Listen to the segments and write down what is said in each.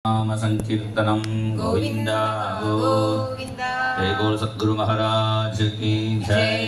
नामसङ्कीर्तनं गोविन्द ഗോവിന്ദ जय बोल सद्गुरु महाराज की जय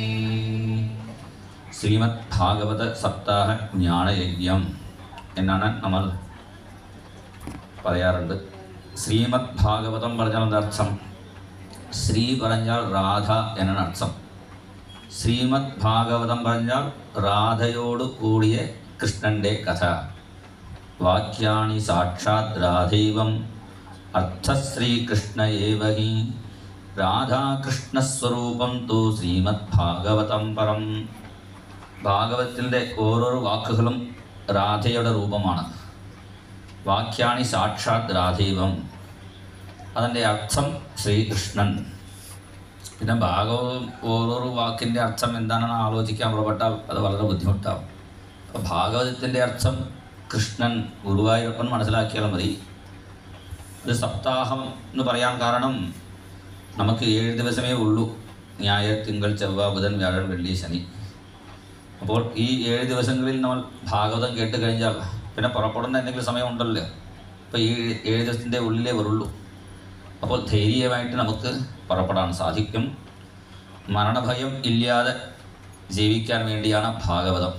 ശ്രീമദ് ഭാഗവത സപ്താഹ ജ്ഞാനയജ്ഞം എന്നാണ് നമ്മൾ പറയാറുണ്ട് ശ്രീമദ് ഭാഗവതം പറഞ്ഞാൽ എന്താ അർത്ഥം ശ്രീ പറഞ്ഞാൽ രാധ എന്നാണ് അർത്ഥം ശ്രീമദ് ഭാഗവതം പറഞ്ഞാൽ രാധയോട് കൂടിയ കൃഷ്ണൻ്റെ കഥ വാക്യാണി സാക്ഷാത് രാധൈവം അർത്ഥശ്രീകൃഷ്ണ ഏവ ഹി രാധാകൃഷ്ണസ്വരൂപം തു ശ്രീമദ് ഭാഗവതം പരം ഭാഗവതത്തിൻ്റെ ഓരോരോ വാക്കുകളും രാധയുടെ രൂപമാണ് വാക്യാണി സാക്ഷാത് രാധൈവം അതിൻ്റെ അർത്ഥം ശ്രീകൃഷ്ണൻ പിന്നെ ഭാഗവതം ഓരോരോ വാക്കിൻ്റെ അർത്ഥം എന്താണെന്ന് ആലോചിക്കാൻ പുറപ്പെട്ടാൽ അത് വളരെ ബുദ്ധിമുട്ടാവും അപ്പോൾ ഭാഗവതത്തിൻ്റെ അർത്ഥം കൃഷ്ണൻ ഗുരുവായൂരപ്പൻ മനസ്സിലാക്കിയാൽ മതി ഇത് സപ്താഹം എന്ന് പറയാൻ കാരണം നമുക്ക് ഏഴ് ദിവസമേ ഉള്ളൂ ഞായർ തിങ്കൾ ചൊവ്വ ബുധൻ വ്യാഴം വെള്ളി ശനി അപ്പോൾ ഈ ഏഴ് ദിവസങ്ങളിൽ നമ്മൾ ഭാഗവതം കേട്ട് കഴിഞ്ഞാൽ പിന്നെ പുറപ്പെടുന്ന എന്തെങ്കിലും സമയമുണ്ടല്ലോ അപ്പോൾ ഈ ഏഴ് ദിവസത്തിൻ്റെ ഉള്ളിലേ വരുള്ളൂ അപ്പോൾ ധൈര്യമായിട്ട് നമുക്ക് പുറപ്പെടാൻ സാധിക്കും മരണഭയം ഇല്ലാതെ ജീവിക്കാൻ വേണ്ടിയാണ് ഭാഗവതം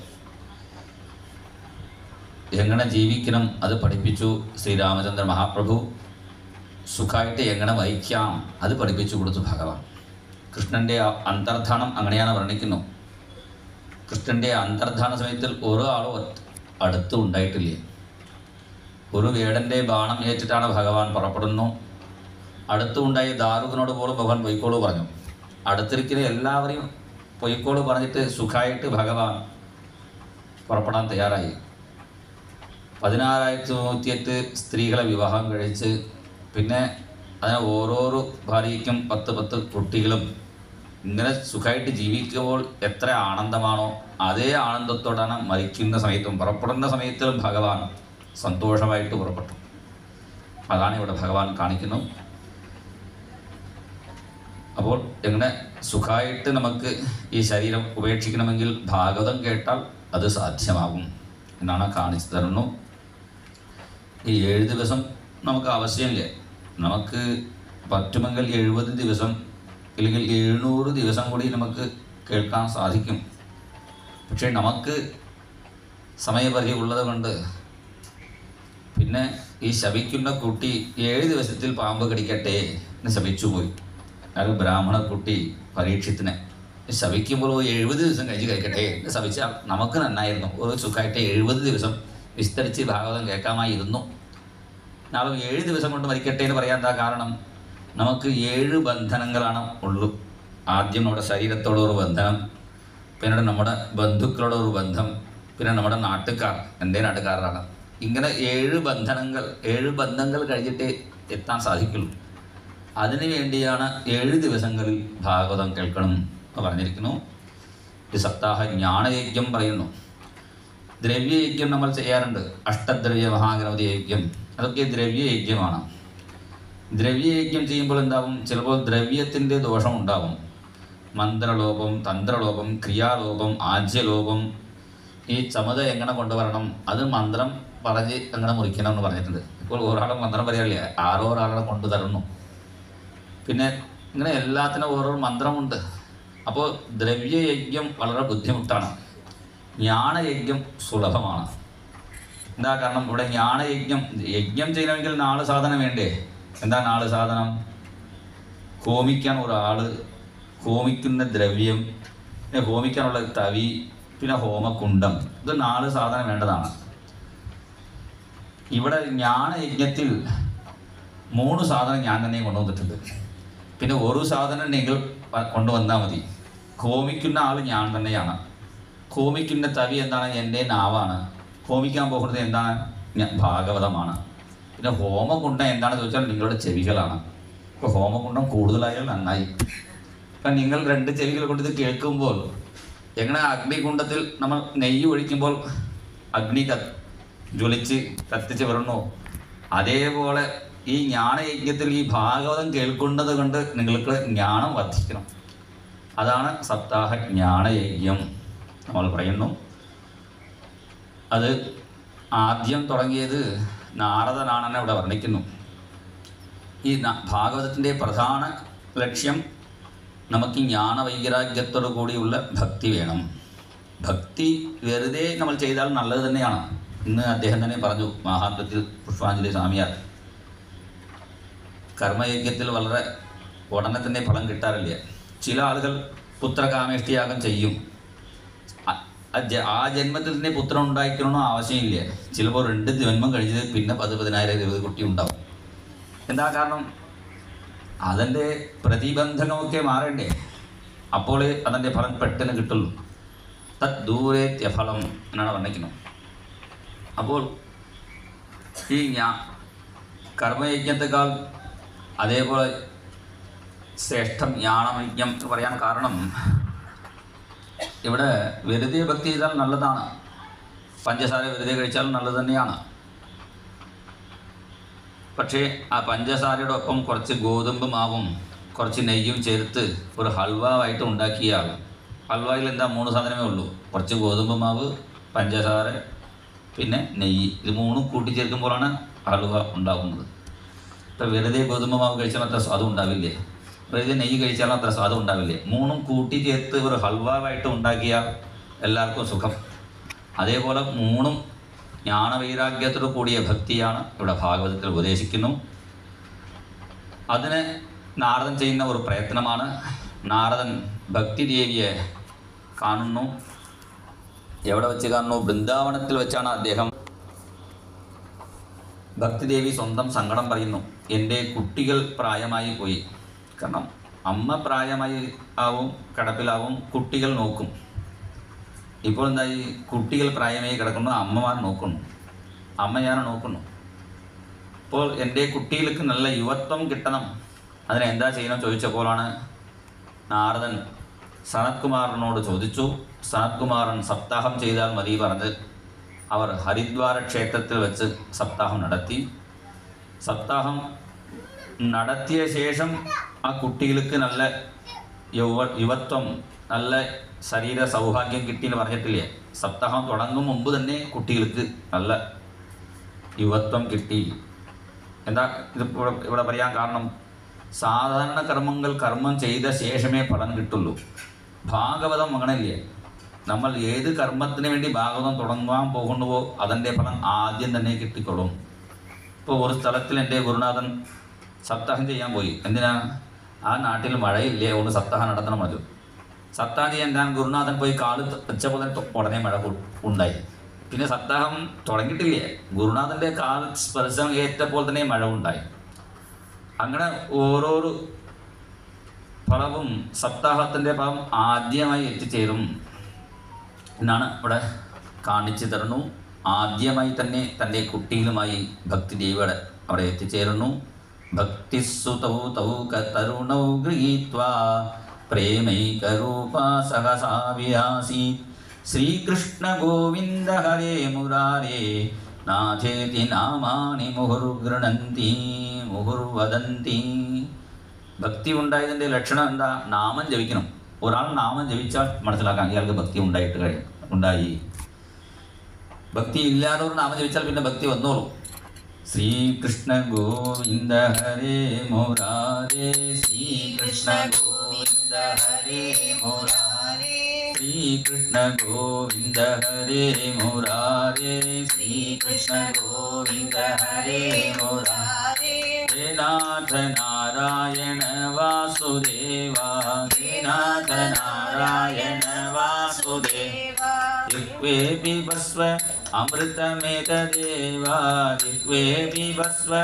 എങ്ങനെ ജീവിക്കണം അത് പഠിപ്പിച്ചു ശ്രീരാമചന്ദ്ര മഹാപ്രഭു സുഖമായിട്ട് എങ്ങനെ വഹിക്കാം അത് പഠിപ്പിച്ചു കൊടുത്തു ഭഗവാൻ കൃഷ്ണൻ്റെ ആ അന്തർധാനം അങ്ങനെയാണ് വർണ്ണിക്കുന്നു കൃഷ്ണൻ്റെ അന്തർധാന സമയത്തിൽ ഓരോ ആളും ഒറ്റ- അടുത്ത് ഉണ്ടായിട്ടില്ല ഒരു വേടൻ്റെ ബാണം ഏറ്റിട്ടാണ് ഭഗവാൻ പുറപ്പെടുന്നു അടുത്തുണ്ടായ ദാരുകനോട് പോലും ഭഗവാൻ പൊയ്ക്കോളൂ പറഞ്ഞു അടുത്തിരിക്കുന്ന എല്ലാവരെയും പൊയ്ക്കോളൂ പറഞ്ഞിട്ട് സുഖമായിട്ട് ഭഗവാൻ പുറപ്പെടാൻ തയ്യാറായി പതിനാറായിരത്തി തൊണ്ണൂറ്റിയെട്ട് സ്ത്രീകളെ വിവാഹം കഴിച്ച് പിന്നെ അതിന് ഓരോരോ ഭാര്യയ്ക്കും പത്ത് പത്ത് കുട്ടികളും ഇങ്ങനെ സുഖമായിട്ട് ജീവിക്കുമ്പോൾ എത്ര ആനന്ദമാണോ അതേ ആനന്ദത്തോടാണ് മരിക്കുന്ന സമയത്തും പുറപ്പെടുന്ന സമയത്തിലും ഭഗവാൻ സന്തോഷമായിട്ട് പുറപ്പെട്ടു അതാണ് ഇവിടെ ഭഗവാൻ കാണിക്കുന്നു അപ്പോൾ എങ്ങനെ സുഖമായിട്ട് നമുക്ക് ഈ ശരീരം ഉപേക്ഷിക്കണമെങ്കിൽ ഭാഗവതം കേട്ടാൽ അത് സാധ്യമാകും എന്നാണ് കാണിച്ചു തരുന്നു ഈ ഏഴ് ദിവസം നമുക്ക് ആവശ്യമില്ല നമുക്ക് പറ്റുമെങ്കിൽ എഴുപത് ദിവസം അല്ലെങ്കിൽ എഴുന്നൂറ് ദിവസം കൂടി നമുക്ക് കേൾക്കാൻ സാധിക്കും പക്ഷേ നമുക്ക് സമയപരിധി ഉള്ളത് കൊണ്ട് പിന്നെ ഈ ശപിക്കുന്ന കുട്ടി ഏഴ് ദിവസത്തിൽ പാമ്പ് കടിക്കട്ടെ എന്ന് ശപിച്ചു പോയി അത് ബ്രാഹ്മണ കുട്ടി പരീക്ഷത്തിന് ശപിക്കുമ്പോൾ ഒരു എഴുപത് ദിവസം കഴിഞ്ഞ് കഴിക്കട്ടെ എന്ന് ശപിച്ചാൽ നമുക്ക് നന്നായിരുന്നു ഒരു സുഖമായിട്ട് എഴുപത് ദിവസം വിസ്തരിച്ച് ഭാഗവതം കേൾക്കാമായിരുന്നു നാളെ ഏഴ് ദിവസം കൊണ്ട് മരിക്കട്ടെ എന്ന് പറയാൻ എന്താ കാരണം നമുക്ക് ഏഴ് ബന്ധനങ്ങളാണ് ഉള്ളൂ ആദ്യം നമ്മുടെ ശരീരത്തോട് ഒരു ബന്ധനം പിന്നീട് നമ്മുടെ ബന്ധുക്കളോട് ഒരു ബന്ധം പിന്നെ നമ്മുടെ നാട്ടുകാർ എൻ്റെ നാട്ടുകാരാണ് ഇങ്ങനെ ഏഴ് ബന്ധനങ്ങൾ ഏഴ് ബന്ധങ്ങൾ കഴിഞ്ഞിട്ടേ എത്താൻ സാധിക്കുള്ളൂ അതിനു വേണ്ടിയാണ് ഏഴ് ദിവസങ്ങളിൽ ഭാഗവതം കേൾക്കണം എന്ന് പറഞ്ഞിരിക്കുന്നു ഈ സപ്താഹ ജ്ഞാനയജ്ഞം പറയുന്നു ദ്രവ്യയജ്ഞം നമ്മൾ ചെയ്യാറുണ്ട് അഷ്ടദ്രവ്യ മഹാഗണപതി യജ്ഞം അതൊക്കെ ദ്രവ്യയജ്ഞമാണ് ദ്രവ്യയജ്ഞം ചെയ്യുമ്പോൾ എന്താവും ചിലപ്പോൾ ദ്രവ്യത്തിൻ്റെ ദോഷം ഉണ്ടാവും മന്ത്രലോപം തന്ത്രലോപം ക്രിയാലോപം ആജ്യലോപം ഈ ചമത എങ്ങനെ കൊണ്ടുവരണം അത് മന്ത്രം പറഞ്ഞ് എങ്ങനെ മുറിക്കണം എന്ന് പറഞ്ഞിട്ടുണ്ട് ഇപ്പോൾ ഒരാളെ മന്ത്രം പറയാറില്ല ആറോ ഒരാളെ കൊണ്ടുതരുന്നു പിന്നെ ഇങ്ങനെ എല്ലാത്തിനും ഓരോ മന്ത്രമുണ്ട് അപ്പോൾ ദ്രവ്യയജ്ഞം വളരെ ബുദ്ധിമുട്ടാണ് ജ്ഞാനയജ്ഞം സുലഭമാണ് എന്താ കാരണം ഇവിടെ ജ്ഞാനയജ്ഞം യജ്ഞം ചെയ്യണമെങ്കിൽ നാല് സാധനം വേണ്ടേ എന്താ നാല് സാധനം ഹോമിക്കാൻ ഒരാള് ഹോമിക്കുന്ന ദ്രവ്യം പിന്നെ ഹോമിക്കാനുള്ള തവി പിന്നെ ഹോമകുണ്ടം ഇത് നാല് സാധനം വേണ്ടതാണ് ഇവിടെ ജ്ഞാനയജ്ഞത്തിൽ മൂന്ന് സാധനം ഞാൻ തന്നെ കൊണ്ടുവന്നിട്ടുണ്ട് പിന്നെ ഒരു സാധനം നിങ്ങൾ പ- കൊണ്ടുവന്നാൽ മതി ഹോമിക്കുന്ന ആൾ ഞാൻ തന്നെയാണ് ഹോമിക്കുന്ന തവി എന്താണ് എൻ്റെ നാവാണ് ഹോമിക്കാൻ പോകുന്നത് എന്താണ് ഞാൻ ഭാഗവതമാണ് പിന്നെ ഹോമകുണ്ടം എന്താണെന്ന് ചോദിച്ചാൽ നിങ്ങളുടെ ചെവികളാണ് ഇപ്പോൾ ഹോമകുണ്ടം കൂടുതലായാൽ നന്നായി ഇപ്പം നിങ്ങൾ രണ്ട് ചെവികൾ കൊണ്ട് ഇത് കേൾക്കുമ്പോൾ എങ്ങനെ അഗ്നികുണ്ടത്തിൽ നമ്മൾ നെയ്യ് ഒഴിക്കുമ്പോൾ അഗ്നി കത്ത് ജ്വലിച്ച് കത്തിച്ച് വരുന്നു അതേപോലെ ഈ ജ്ഞാനയജ്ഞത്തിൽ ഈ ഭാഗവതം കേൾക്കുന്നത് കൊണ്ട് നിങ്ങൾക്ക് ജ്ഞാനം വർദ്ധിക്കണം അതാണ് സപ്താഹ ജ്ഞാനയജ്ഞം നമ്മൾ പറയുന്നു അത് ആദ്യം തുടങ്ങിയത് നാരദനാണെന്ന് ഇവിടെ വർണ്ണിക്കുന്നു ഈ ന- ഭാഗവതത്തിൻ്റെ പ്രധാന ലക്ഷ്യം നമുക്ക് ജ്ഞാനവൈരാഗ്യത്തോടു കൂടിയുള്ള ഭക്തി വേണം ഭക്തി വെറുതെ നമ്മൾ ചെയ്താൽ നല്ലത് തന്നെയാണ് ഇന്ന് അദ്ദേഹം തന്നെ പറഞ്ഞു മഹാത്മത്തിൽ പുഷ്പാഞ്ജലി സ്വാമിയാർ കർമ്മയജ്ഞത്തിൽ വളരെ ഉടനെ തന്നെ ഫലം കിട്ടാറില്ല ചില ആളുകൾ പുത്രകാമേഷ്ടിയാഗം ചെയ്യും അ- ആ ജ- ആ ജന്മത്തിൽ തന്നെ പുത്രൻ ഉണ്ടായിക്കണമെന്നോ ആവശ്യമില്ല ചിലപ്പോൾ രണ്ട് ജന്മം കഴിഞ്ഞത് പിന്നെ പത് പതിനായിരം ഇരുപത് കുട്ടി ഉണ്ടാവും എന്താ കാരണം അതിൻ്റെ പ്രതിബന്ധകമൊക്കെ മാറണ്ടേ അപ്പോൾ അതിൻ്റെ ഫലം പെട്ടെന്ന് കിട്ടുള്ളൂ തത് ദൂരേത്യ ഫലം എന്നാണ് വർണ്ണിക്കുന്നത് അപ്പോൾ ഈ ഞാ കർമ്മയജ്ഞത്തെക്കാൾ അതേപോലെ ശ്രേഷ്ഠം ജ്ഞാനയജ്ഞം എന്ന് പറയാൻ കാരണം ഇവിടെ വെറുതെ ഭക്തി ചെയ്താൽ നല്ലതാണ് പഞ്ചസാര വെറുതെ കഴിച്ചാൽ നല്ലത് തന്നെയാണ് പക്ഷേ ആ പഞ്ചസാരയുടെ ഒപ്പം കുറച്ച് ഗോതമ്പ് മാവും കുറച്ച് നെയ്യും ചേർത്ത് ഒരു ഹൽവായിട്ട് ഉണ്ടാക്കിയാൽ ഹൽവയിൽ എന്താ മൂന്ന് സാധനമേ ഉള്ളൂ കുറച്ച് ഗോതമ്പ് മാവ് പഞ്ചസാര പിന്നെ നെയ്യ് ഇത് മൂന്നും കൂട്ടിച്ചേർക്കുമ്പോഴാണ് ഹൽവ ഉണ്ടാകുന്നത് ഇപ്പം വെറുതെ ഗോതമ്പ് മാവ് കഴിച്ചാൽ അത്ര സ്വാദം ഉണ്ടാവില്ലേ വെറുതെ നെയ്യ് കഴിച്ചാലും അത്ര സ്വാദം ഉണ്ടാവില്ലേ മൂന്നും കൂട്ടി ചേർത്ത് ഒരു ഹൽവായിട്ട് ഉണ്ടാക്കിയാൽ എല്ലാവർക്കും സുഖം അതേപോലെ മൂന്നും ജ്ഞാനവൈരാഗ്യത്തോടു കൂടിയ ഭക്തിയാണ് ഇവിടെ ഭാഗവതത്തിൽ ഉപദേശിക്കുന്നു അതിന് നാരദൻ ചെയ്യുന്ന ഒരു പ്രയത്നമാണ് നാരദൻ ഭക്തിദേവിയെ കാണുന്നു എവിടെ വെച്ച് കാണുന്നു ബൃന്ദാവനത്തിൽ വെച്ചാണ് അദ്ദേഹം ഭക്തിദേവി സ്വന്തം സങ്കടം പറയുന്നു എൻ്റെ കുട്ടികൾ പ്രായമായി പോയി കാരണം അമ്മ പ്രായമായി ആവും കിടപ്പിലാവും കുട്ടികൾ നോക്കും ഇപ്പോൾ എന്തായി കുട്ടികൾ പ്രായമായി കിടക്കുന്നു അമ്മമാർ നോക്കുന്നു അമ്മയാരെ നോക്കുന്നു അപ്പോൾ എൻ്റെ കുട്ടികൾക്ക് നല്ല യുവത്വം കിട്ടണം അതിന് എന്താ ചെയ്യണം ചോദിച്ചപ്പോഴാണ് നാരദൻ സനത്കുമാറിനോട് ചോദിച്ചു സനത്കുമാരൻ സപ്താഹം ചെയ്താൽ മതി പറഞ്ഞ് അവർ ഹരിദ്വാര ക്ഷേത്രത്തിൽ വെച്ച് സപ്താഹം നടത്തി സപ്താഹം നടത്തിയ ശേഷം ആ കുട്ടികൾക്ക് നല്ല യുവ യുവത്വം നല്ല ശരീര സൗഭാഗ്യം കിട്ടിയെന്ന് പറഞ്ഞിട്ടില്ലേ സപ്താഹം തുടങ്ങും മുമ്പ് തന്നെ കുട്ടികൾക്ക് നല്ല യുവത്വം കിട്ടി എന്താ ഇത് ഇവിടെ ഇവിടെ പറയാൻ കാരണം സാധാരണ കർമ്മങ്ങൾ കർമ്മം ചെയ്ത ശേഷമേ ഫലം കിട്ടുള്ളൂ ഭാഗവതം അങ്ങനെയല്ലേ നമ്മൾ ഏത് കർമ്മത്തിന് വേണ്ടി ഭാഗവതം തുടങ്ങാൻ പോകുന്നുവോ അതിൻ്റെ ഫലം ആദ്യം തന്നെ കിട്ടിക്കൊള്ളും ഇപ്പോൾ ഒരു സ്ഥലത്തിൽ എൻ്റെ ഗുരുനാഥൻ സപ്താഹം ചെയ്യാൻ പോയി എന്തിനാ ആ നാട്ടിൽ മഴയില്ലേ അതുകൊണ്ട് സപ്താഹം നടത്തണമല്ലോ സപ്താഹം ചെയ്യാൻ ഞാൻ ഗുരുനാഥൻ പോയി കാല് വെച്ചപ്പോൾ തന്നെ തൊ- ഉടനെ മഴ കു- ഉണ്ടായി പിന്നെ സപ്താഹം തുടങ്ങിയിട്ടില്ലേ ഗുരുനാഥൻ്റെ കാൽ സ്പർശം ഏറ്റപ്പോൾ തന്നെ മഴ ഉണ്ടായി അങ്ങനെ ഓരോരോ ഫലവും സപ്താഹത്തിൻ്റെ ഫലം ആദ്യമായി എത്തിച്ചേരും എന്നാണ് ഇവിടെ കാണിച്ചു തരുന്നു ആദ്യമായി തന്നെ തൻ്റെ കുട്ടികളുമായി ഭക്തി ദേവിയുടെ അവിടെ എത്തിച്ചേരുന്നു ഭക്തിസുതൗ തൗ തരുണൗ ഗൃഹീത്വാ പ്രേമൈകരൂപാ സഹസാ വിഹാസി ശ്രീകൃഷ്ണ ഗോവിന്ദ ഹരേ മുരാരേ നാഥേതി നാമാനി മുഹുർഗൃണന്തി മുഹുർവദന്തി ഭക്തി ഉണ്ടായതിൻ്റെ ലക്ഷണം എന്താ നാമം ജപിക്കണം ഒരാൾ നാമം ജപിച്ചാൽ മനസ്സിലാക്കാം ഇയാൾക്ക് ഭക്തി ഉണ്ടായിട്ട് കഴിയും ഉണ്ടായി ഭക്തി ഇല്ലാതെ ഒരു നാമം ജപിച്ചാൽ പിന്നെ ഭക്തി വന്നോളൂ ശ്രീകൃഷ്ണ ഗോവിന്ദ ഹരേ മുരാരേ ശ്രീകൃഷ്ണ ഗോവിന്ദ ഹരേ മുരാരേ ശ്രീകൃഷ്ണ ഗോവിന്ദ ഹരേ മുരാരേ ശ്രീകൃഷ്ണ ഗോവിന്ദ ഹരേ മുരാരേ ഹേ നാഥ നാരായണ വാസുദേവ ഹേ നാഥ നാരായണ വാസുദേവ ऋग्वे बिभस्व अमृतमेतदेव ऋग्वे बिभस्व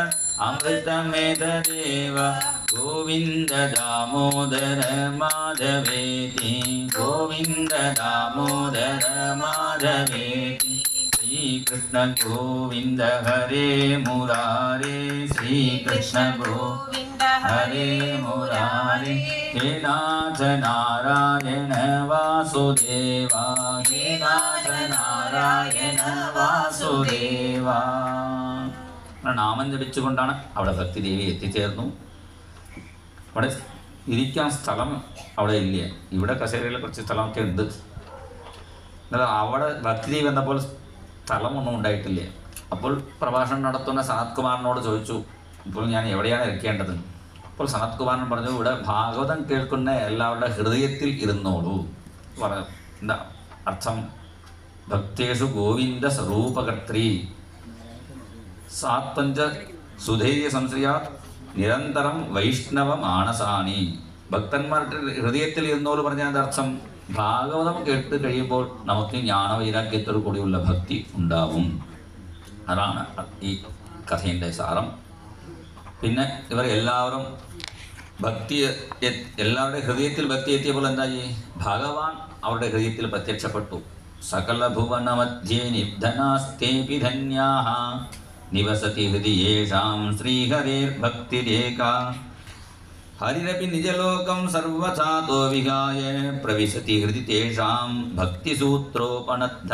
अमृतमेतदेव गोविन्द दामोदर माधवेति गोविन्द दामोदर माधवेति श्रीकृष्ण गोविन्द हरे मुरारे श्रीकृष्ण गो ഗോവിന്ദ ഹരേ മുരാരേ ഹേ നാഥ നാരായണ വാസുദേവ ഹേ നാഥ നാരായണ വാസുദേവ അങ്ങനെ നാമം ജപിച്ചുകൊണ്ടാണ് അവിടെ ഭക്തി ദേവി എത്തിച്ചേർന്നു അവിടെ ഇരിക്കാൻ സ്ഥലം അവിടെ ഇല്ല ഇവിടെ കസേരയിൽ കുറച്ച് സ്ഥലമൊക്കെ ഉണ്ട് എന്നാൽ അവിടെ ഭക്തി ദേവി വന്നപ്പോൾ സ്ഥലമൊന്നും ഉണ്ടായിട്ടില്ല അപ്പോൾ പ്രഭാഷണം നടത്തുന്ന സനത് കുമാറിനോട് ചോദിച്ചു ഇപ്പോൾ ഞാൻ എവിടെയാണ് ഇരിക്കേണ്ടത് അപ്പോൾ സനത് കുമാരൻ പറഞ്ഞു ഇവിടെ ഭാഗവതം കേൾക്കുന്ന എല്ലാവരുടെ ഹൃദയത്തിൽ ഇരുന്നോളൂ പറ എന്താ അർത്ഥം ഭക്തേഷു ഗോവിന്ദ സ്വരൂപകർത്തി സാത്പഞ്ച സുധൈര്യ സംശ്രയ നിരന്തരം വൈഷ്ണവ മാനസാണി ഭക്തന്മാരുടെ ഹൃദയത്തിൽ ഇരുന്നോട് പറഞ്ഞതിൻ്റെ അർത്ഥം ഭാഗവതം കേട്ട് കഴിയുമ്പോൾ നമുക്ക് ജ്ഞാനവൈരാഗ്യത്തോടു കൂടിയുള്ള ഭക്തി ഉണ്ടാവും അതാണ് ഈ കഥയുടെ സാരം പിന്നെ ഇവർ എല്ലാവരും ഭക്തി എ- എല്ലാവരുടെ ഹൃദയത്തിൽ ഭക്തി എത്തിയപ്പോൾ എന്തായി ഭഗവാൻ അവരുടെ ഹൃദയത്തിൽ പ്രത്യക്ഷപ്പെട്ടു സകല ഭുവന മധ്യേ നിബ്ധനാസ്തേപി ധന്യാഹ നിവസതി ഹൃദിയേഷാം ശ്രീഹരേർ ഭക്തിരേക ഹരിരപി നിജലോകം സർവഥാതോ വിഹായ പ്രവിശതി ഹൃദി തേഷാം ഭക്തിസൂത്രോപണദ്ധ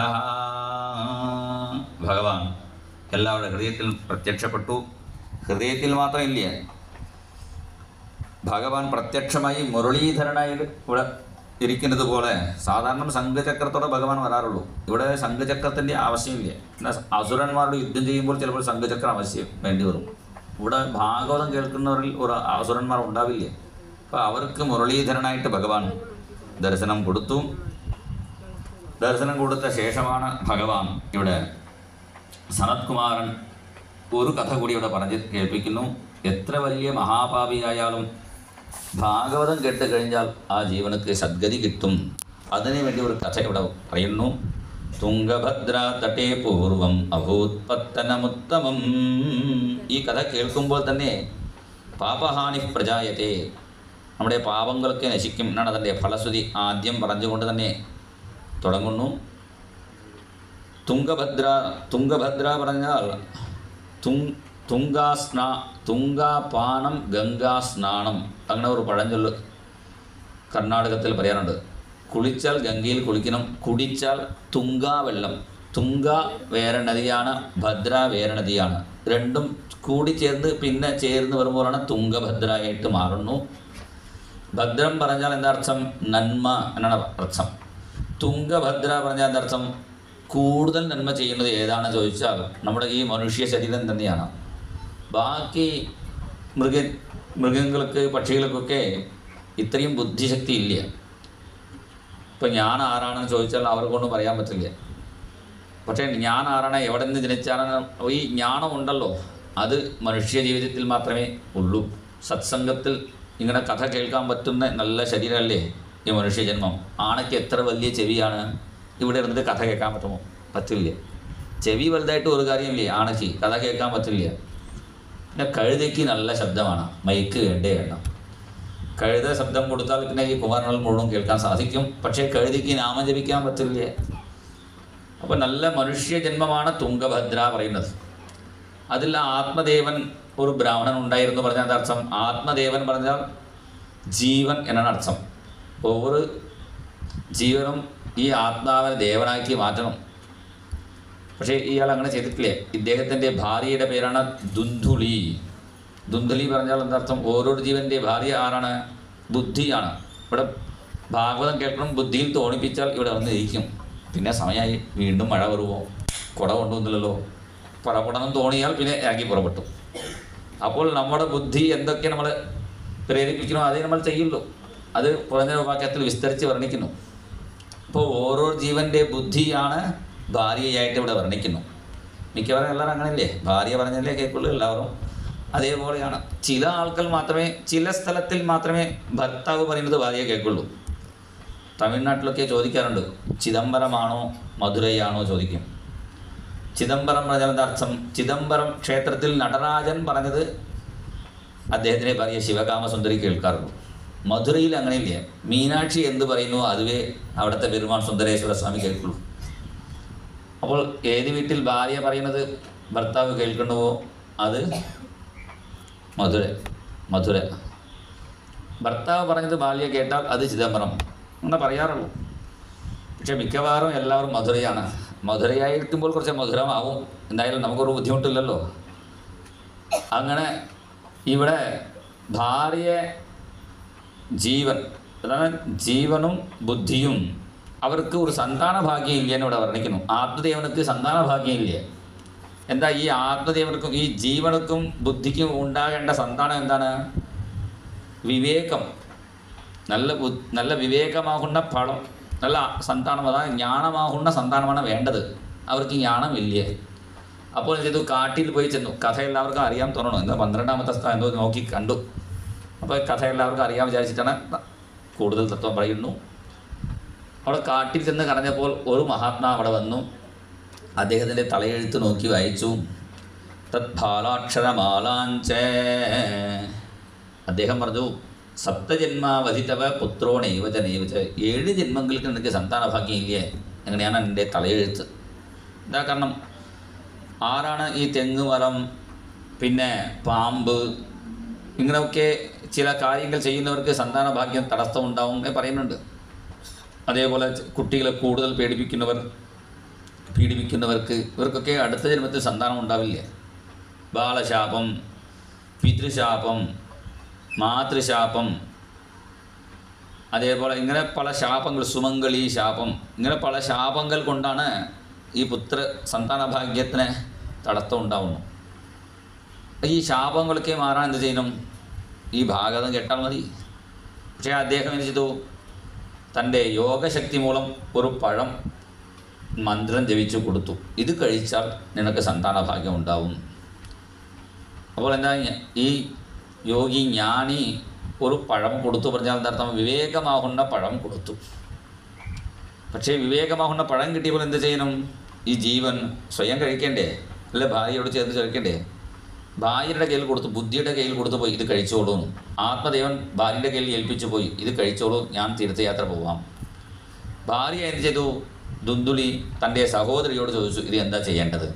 ഭഗവാൻ എല്ലാവരുടെ ഹൃദയത്തിൽ പ്രത്യക്ഷപ്പെട്ടു ഹൃദയത്തിൽ മാത്രമില്ല ഭഗവാൻ പ്രത്യക്ഷമായി മുരളീധരനായി ഇവിടെ ഇരിക്കുന്നത് പോലെ സാധാരണ സംഘചക്രത്തോടെ ഭഗവാൻ വരാറുള്ളൂ ഇവിടെ സംഘചക്രത്തിൻ്റെ ആവശ്യമില്ല എന്നാൽ അസുരന്മാരോട് യുദ്ധം ചെയ്യുമ്പോൾ ചിലപ്പോൾ സംഘചക്രം ആവശ്യം വേണ്ടി വരും ഇവിടെ ഭാഗവതം കേൾക്കുന്നവരിൽ ഒരു അസുരന്മാർ ഉണ്ടാവില്ല അപ്പോൾ അവർക്ക് മുരളീധരനായിട്ട് ഭഗവാൻ ദർശനം കൊടുത്തു ദർശനം കൊടുത്ത ശേഷമാണ് ഭഗവാൻ ഇവിടെ സനത് കുമാരൻ ഒരു കഥ കൂടി ഇവിടെ പറഞ്ഞ് കേൾപ്പിക്കുന്നു എത്ര വലിയ മഹാപാപിയായാലും ഭാഗവതം കേട്ട് കഴിഞ്ഞാൽ ആ ജീവനക്ക് സദ്ഗതി കിട്ടും അതിനു വേണ്ടി ഒരു കഥ ഇവിടെ പറയുന്നു തുംഗഭദ്ര തട്ടേ പൂർവം അഭൂത്പത്തനമുത്തമം ഈ കഥ കേൾക്കുമ്പോൾ തന്നെ പാപഹാനി പ്രജായത്തെ നമ്മുടെ പാപങ്ങളൊക്കെ നശിക്കും എന്നാണ് അതിൻ്റെ ഫലശ്രുതി ആദ്യം പറഞ്ഞുകൊണ്ട് തന്നെ തുടങ്ങുന്നു തുംഗഭദ്ര തുംഗഭദ്ര പറഞ്ഞാൽ തുങ് തുങ്കാസ്നാ തുങ്കാപാനം ഗംഗാസ്നാനം അങ്ങനെ ഒരു പഴഞ്ചൊല്ല് കർണാടകത്തിൽ പറയാറുണ്ട് കുളിച്ചാൽ ഗംഗയിൽ കുളിക്കണം കുടിച്ചാൽ തുങ്കാ വെള്ളം തുങ്ക വേറെ നദിയാണ് ഭദ്ര വേറെ നദിയാണ് രണ്ടും കൂടി ചേർന്ന് പിന്നെ ചേർന്ന് വരുമ്പോഴാണ് തുങ്കഭദ്രയായിട്ട് മാറുന്നു ഭദ്രം പറഞ്ഞാൽ എന്താ അർത്ഥം നന്മ എന്നാണ് അർത്ഥം തുങ്കഭദ്ര പറഞ്ഞാൽ എന്താ അർത്ഥം കൂടുതൽ നന്മ ചെയ്യുന്നത് ഏതാണെന്ന് ചോദിച്ചാൽ നമ്മുടെ ഈ മനുഷ്യ ശരീരം തന്നെയാണ് ബാക്കി മൃഗ മൃഗങ്ങൾക്ക് പക്ഷികൾക്കൊക്കെ ഇത്രയും ബുദ്ധിശക്തി ഇല്ല ഇപ്പം ഞാൻ ആരാണെന്ന് ചോദിച്ചാൽ അവർക്കൊന്നും പറയാൻ പറ്റില്ല പക്ഷേ ഞാൻ ആരാണ് എവിടെ നിന്ന് ജനിച്ചാണ് ഈ ജ്ഞാനം ഉണ്ടല്ലോ അത് മനുഷ്യ ജീവിതത്തിൽ മാത്രമേ ഉള്ളൂ സത്സംഗത്തിൽ ഇങ്ങനെ കഥ കേൾക്കാൻ പറ്റുന്ന നല്ല ശരീരമല്ലേ ഈ മനുഷ്യജന്മം ആണയ്ക്ക് എത്ര വലിയ ചെവിയാണ് ഇവിടെ ഇരുന്നിട്ട് കഥ കേൾക്കാൻ പറ്റുമോ പറ്റില്ല ചെവി വലുതായിട്ട് ഒരു കാര്യമില്ലേ ആണയ്ക്ക് കഥ കേൾക്കാൻ പറ്റില്ല പിന്നെ കഴുതയ്ക്ക് നല്ല ശബ്ദമാണ് മൈക്ക് വേണ്ടേ വേണ്ട കഴുത ശബ്ദം കൊടുത്താൽ പിന്നെ ഈ കുമാരനൽ മുഴുവൻ കേൾക്കാൻ സാധിക്കും പക്ഷേ കഴുതയ്ക്ക് നാമം ജപിക്കാൻ പറ്റില്ല അപ്പോൾ നല്ല മനുഷ്യ ജന്മമാണ് തുങ്കഭദ്ര പറയുന്നത് അതിൽ ആത്മദേവൻ ഒരു ബ്രാഹ്മണൻ ഉണ്ടായിരുന്നു പറഞ്ഞാൽ എന്താ അർത്ഥം ആത്മദേവൻ പറഞ്ഞാൽ ജീവൻ എന്നാണ് അർത്ഥം ഒவ்வொரு ജീവനും ഈ ആത്മാവിനെ ദേവനാക്കി മാറ്റണം പക്ഷേ ഇയാൾ അങ്ങനെ ചെയ്തിട്ടില്ല ഇദ്ദേഹത്തിൻ്റെ ഭാര്യയുടെ പേരാണ് ദുന്ധുളി ദുന്ധുലി പറഞ്ഞാൽ എന്താർത്ഥം ഓരോ ജീവൻ്റെ ഭാര്യ ആരാണ് ബുദ്ധിയാണ് ഇവിടെ ഭാഗവതം കേൾക്കണം ബുദ്ധിയിൽ തോണിപ്പിച്ചാൽ ഇവിടെ വന്ന് ഇരിക്കും പിന്നെ സമയമായി വീണ്ടും മഴ വരുമോ കുട കൊണ്ടുവന്നില്ലല്ലോ പുറപ്പെടണം തോന്നിയാൽ പിന്നെ ഇറങ്ങി പുറപ്പെട്ടു അപ്പോൾ നമ്മുടെ ബുദ്ധി എന്തൊക്കെ നമ്മൾ പ്രേരിപ്പിക്കണോ അതേ നമ്മൾ ചെയ്യുള്ളൂ അത് കുറഞ്ഞ വാക്യത്തിൽ വിസ്തരിച്ച് വർണ്ണിക്കുന്നു അപ്പോൾ ഓരോ ജീവൻ്റെ ബുദ്ധിയാണ് ഭാര്യയായിട്ട് ഇവിടെ വർണ്ണിക്കുന്നു മിക്കവാറും എല്ലാവരും അങ്ങനെയല്ലേ ഭാര്യ പറഞ്ഞല്ലേ കേൾക്കുള്ളൂ എല്ലാവരും അതേപോലെയാണ് ചില ആൾക്കാർ മാത്രമേ ചില സ്ഥലത്തിൽ മാത്രമേ ഭർത്താവ് പറയുന്നത് ഭാര്യയെ കേൾക്കുള്ളൂ തമിഴ്നാട്ടിലൊക്കെ ചോദിക്കാറുണ്ട് ചിദംബരമാണോ മധുരയാണോ ചോദിക്കും ചിദംബരം പറഞ്ഞാൽ എന്താ അർത്ഥം ചിദംബരം ക്ഷേത്രത്തിൽ നടരാജൻ പറഞ്ഞത് അദ്ദേഹത്തിനെ ഭാര്യ ശിവകാമസുന്ദരി കേൾക്കാറുള്ളൂ മധുരയിൽ അങ്ങനെയില്ല മീനാക്ഷി എന്ത് പറയുന്നു അതുവേ അവിടുത്തെ പെരുമാൾ സുന്ദരേശ്വര സ്വാമി കേൾക്കുള്ളൂ അപ്പോൾ ഏത് വീട്ടിൽ ഭാര്യ പറയുന്നത് ഭർത്താവ് കേൾക്കണമോ അത് മധുര മധുര ഭർത്താവ് പറഞ്ഞത് ബാല്യ കേട്ടാൽ അത് ചിദംബരം അങ്ങനെ പറയാറുള്ളൂ പക്ഷെ മിക്കവാറും എല്ലാവരും മധുരയാണ് മധുരയായിരിക്കുമ്പോൾ കുറച്ച് മധുരമാവും എന്തായാലും നമുക്കൊരു ബുദ്ധിമുട്ടില്ലല്ലോ അങ്ങനെ ഇവിടെ ഭാര്യ ജീവൻ അതാണ് ജീവനും ബുദ്ധിയും അവർക്ക് ഒരു സന്താന ഭാഗ്യം ഇല്ല എന്ന് ഇവിടെ വർണ്ണിക്കുന്നു ആത്മദേവനക്ക് സന്താന ഭാഗ്യം ഇല്ല എന്താ ഈ ആത്മദേവനക്കും ഈ ജീവനക്കും ബുദ്ധിക്കും ഉണ്ടാകേണ്ട സന്താനം എന്താണ് വിവേകം നല്ല ബു നല്ല വിവേകമാകുന്ന ഫലം നല്ല സന്താനം അതായത് ജ്ഞാനമാകുന്ന സന്താനമാണ് വേണ്ടത് അവർക്ക് ജ്ഞാനമില്ലേ അപ്പോൾ എന്ത് ചെയ്തു കാട്ടിൽ പോയി ചെന്നു കഥ എല്ലാവർക്കും അറിയാൻ തോന്നണം എന്താ പന്ത്രണ്ടാമത്തെ സ്ഥാനം എന്തോ നോക്കി കണ്ടു അപ്പോൾ കഥ എല്ലാവർക്കും അറിയാൻ വിചാരിച്ചിട്ടാണ് കൂടുതൽ തത്വം പറയുന്നു അവിടെ കാട്ടിൽ ചെന്ന് കടഞ്ഞപ്പോൾ ഒരു മഹാത്മാ അവിടെ വന്നു അദ്ദേഹത്തിൻ്റെ തലയെഴുത്ത് നോക്കി വായിച്ചു തത് ഫാലാക്ഷരമാലാഞ്ച അദ്ദേഹം പറഞ്ഞു സപ്തജന്മാവധിതവ പുത്രോ നൈവച നൈവച ഏഴ് ജന്മങ്ങൾക്ക് നിനക്ക് സന്താന ഭാഗ്യം ഇല്ലേ അങ്ങനെയാണ് എൻ്റെ തലയെഴുത്ത് എന്താ കാരണം ആരാണ് ഈ തെങ്ങ് മരം പിന്നെ പാമ്പ് ഇങ്ങനെയൊക്കെ ചില കാര്യങ്ങൾ ചെയ്യുന്നവർക്ക് സന്താന ഭാഗ്യം തടസ്സമുണ്ടാവും എന്ന് പറയുന്നുണ്ട് അതേപോലെ ച- കുട്ടികളെ കൂടുതൽ പേടിപ്പിക്കുന്നവർ പീഡിപ്പിക്കുന്നവർക്ക് ഇവർക്കൊക്കെ അടുത്ത ജന്മത്തിൽ സന്താനം ഉണ്ടാവില്ല ബാലശാപം പിതൃശാപം മാതൃശാപം അതേപോലെ ഇങ്ങനെ പല ശാപങ്ങൾ സുമംഗളി ശാപം ഇങ്ങനെ പല ശാപങ്ങൾ കൊണ്ടാണ് ഈ പുത്ര സന്താന ഭാഗ്യത്തിന് തടസ്സം ഉണ്ടാവുന്നു ഈ ശാപങ്ങളൊക്കെ മാറാൻ എന്ത് ചെയ്യണം ഈ ഭാഗവതം കേട്ടാൽ മതി പക്ഷേ അദ്ദേഹം എന്ത് ചെയ്തു തൻ്റെ യോഗശക്തി മൂലം ഒരു പഴം മന്ത്രം ജപിച്ചു കൊടുത്തു ഇത് കഴിച്ചാൽ നിനക്ക് സന്താന ഭാഗ്യം ഉണ്ടാവും അപ്പോൾ എന്താ ഞ- ഈ യോഗി ജ്ഞാനി ഒരു പഴം കൊടുത്തു പറഞ്ഞാൽ എന്താർത്ഥം വിവേകമാകുന്ന പഴം കൊടുത്തു പക്ഷേ വിവേകമാകുന്ന പഴം കിട്ടിയപ്പോൾ എന്ത് ചെയ്യണം ഈ ജീവൻ സ്വയം കഴിക്കേണ്ടേ അല്ലെ ഭാര്യയോട് ചേർന്ന് കഴിക്കണ്ടേ ഭാര്യയുടെ കയ്യിൽ കൊടുത്തു ബുദ്ധിയുടെ കയ്യിൽ കൊടുത്തു പോയി ഇത് കഴിച്ചോളൂ എന്ന്. ആത്മദേവൻ ഭാര്യയുടെ കയ്യിൽ ഏൽപ്പിച്ചു പോയി ഇത് കഴിച്ചോളൂ ഞാൻ തീർത്ഥയാത്ര പോവാം ഭാര്യ എന്ത് ചെയ്തു ദുന്ദുലി തൻ്റെ സഹോദരിയോട് ചോദിച്ചു ഇത് എന്താ ചെയ്യേണ്ടത്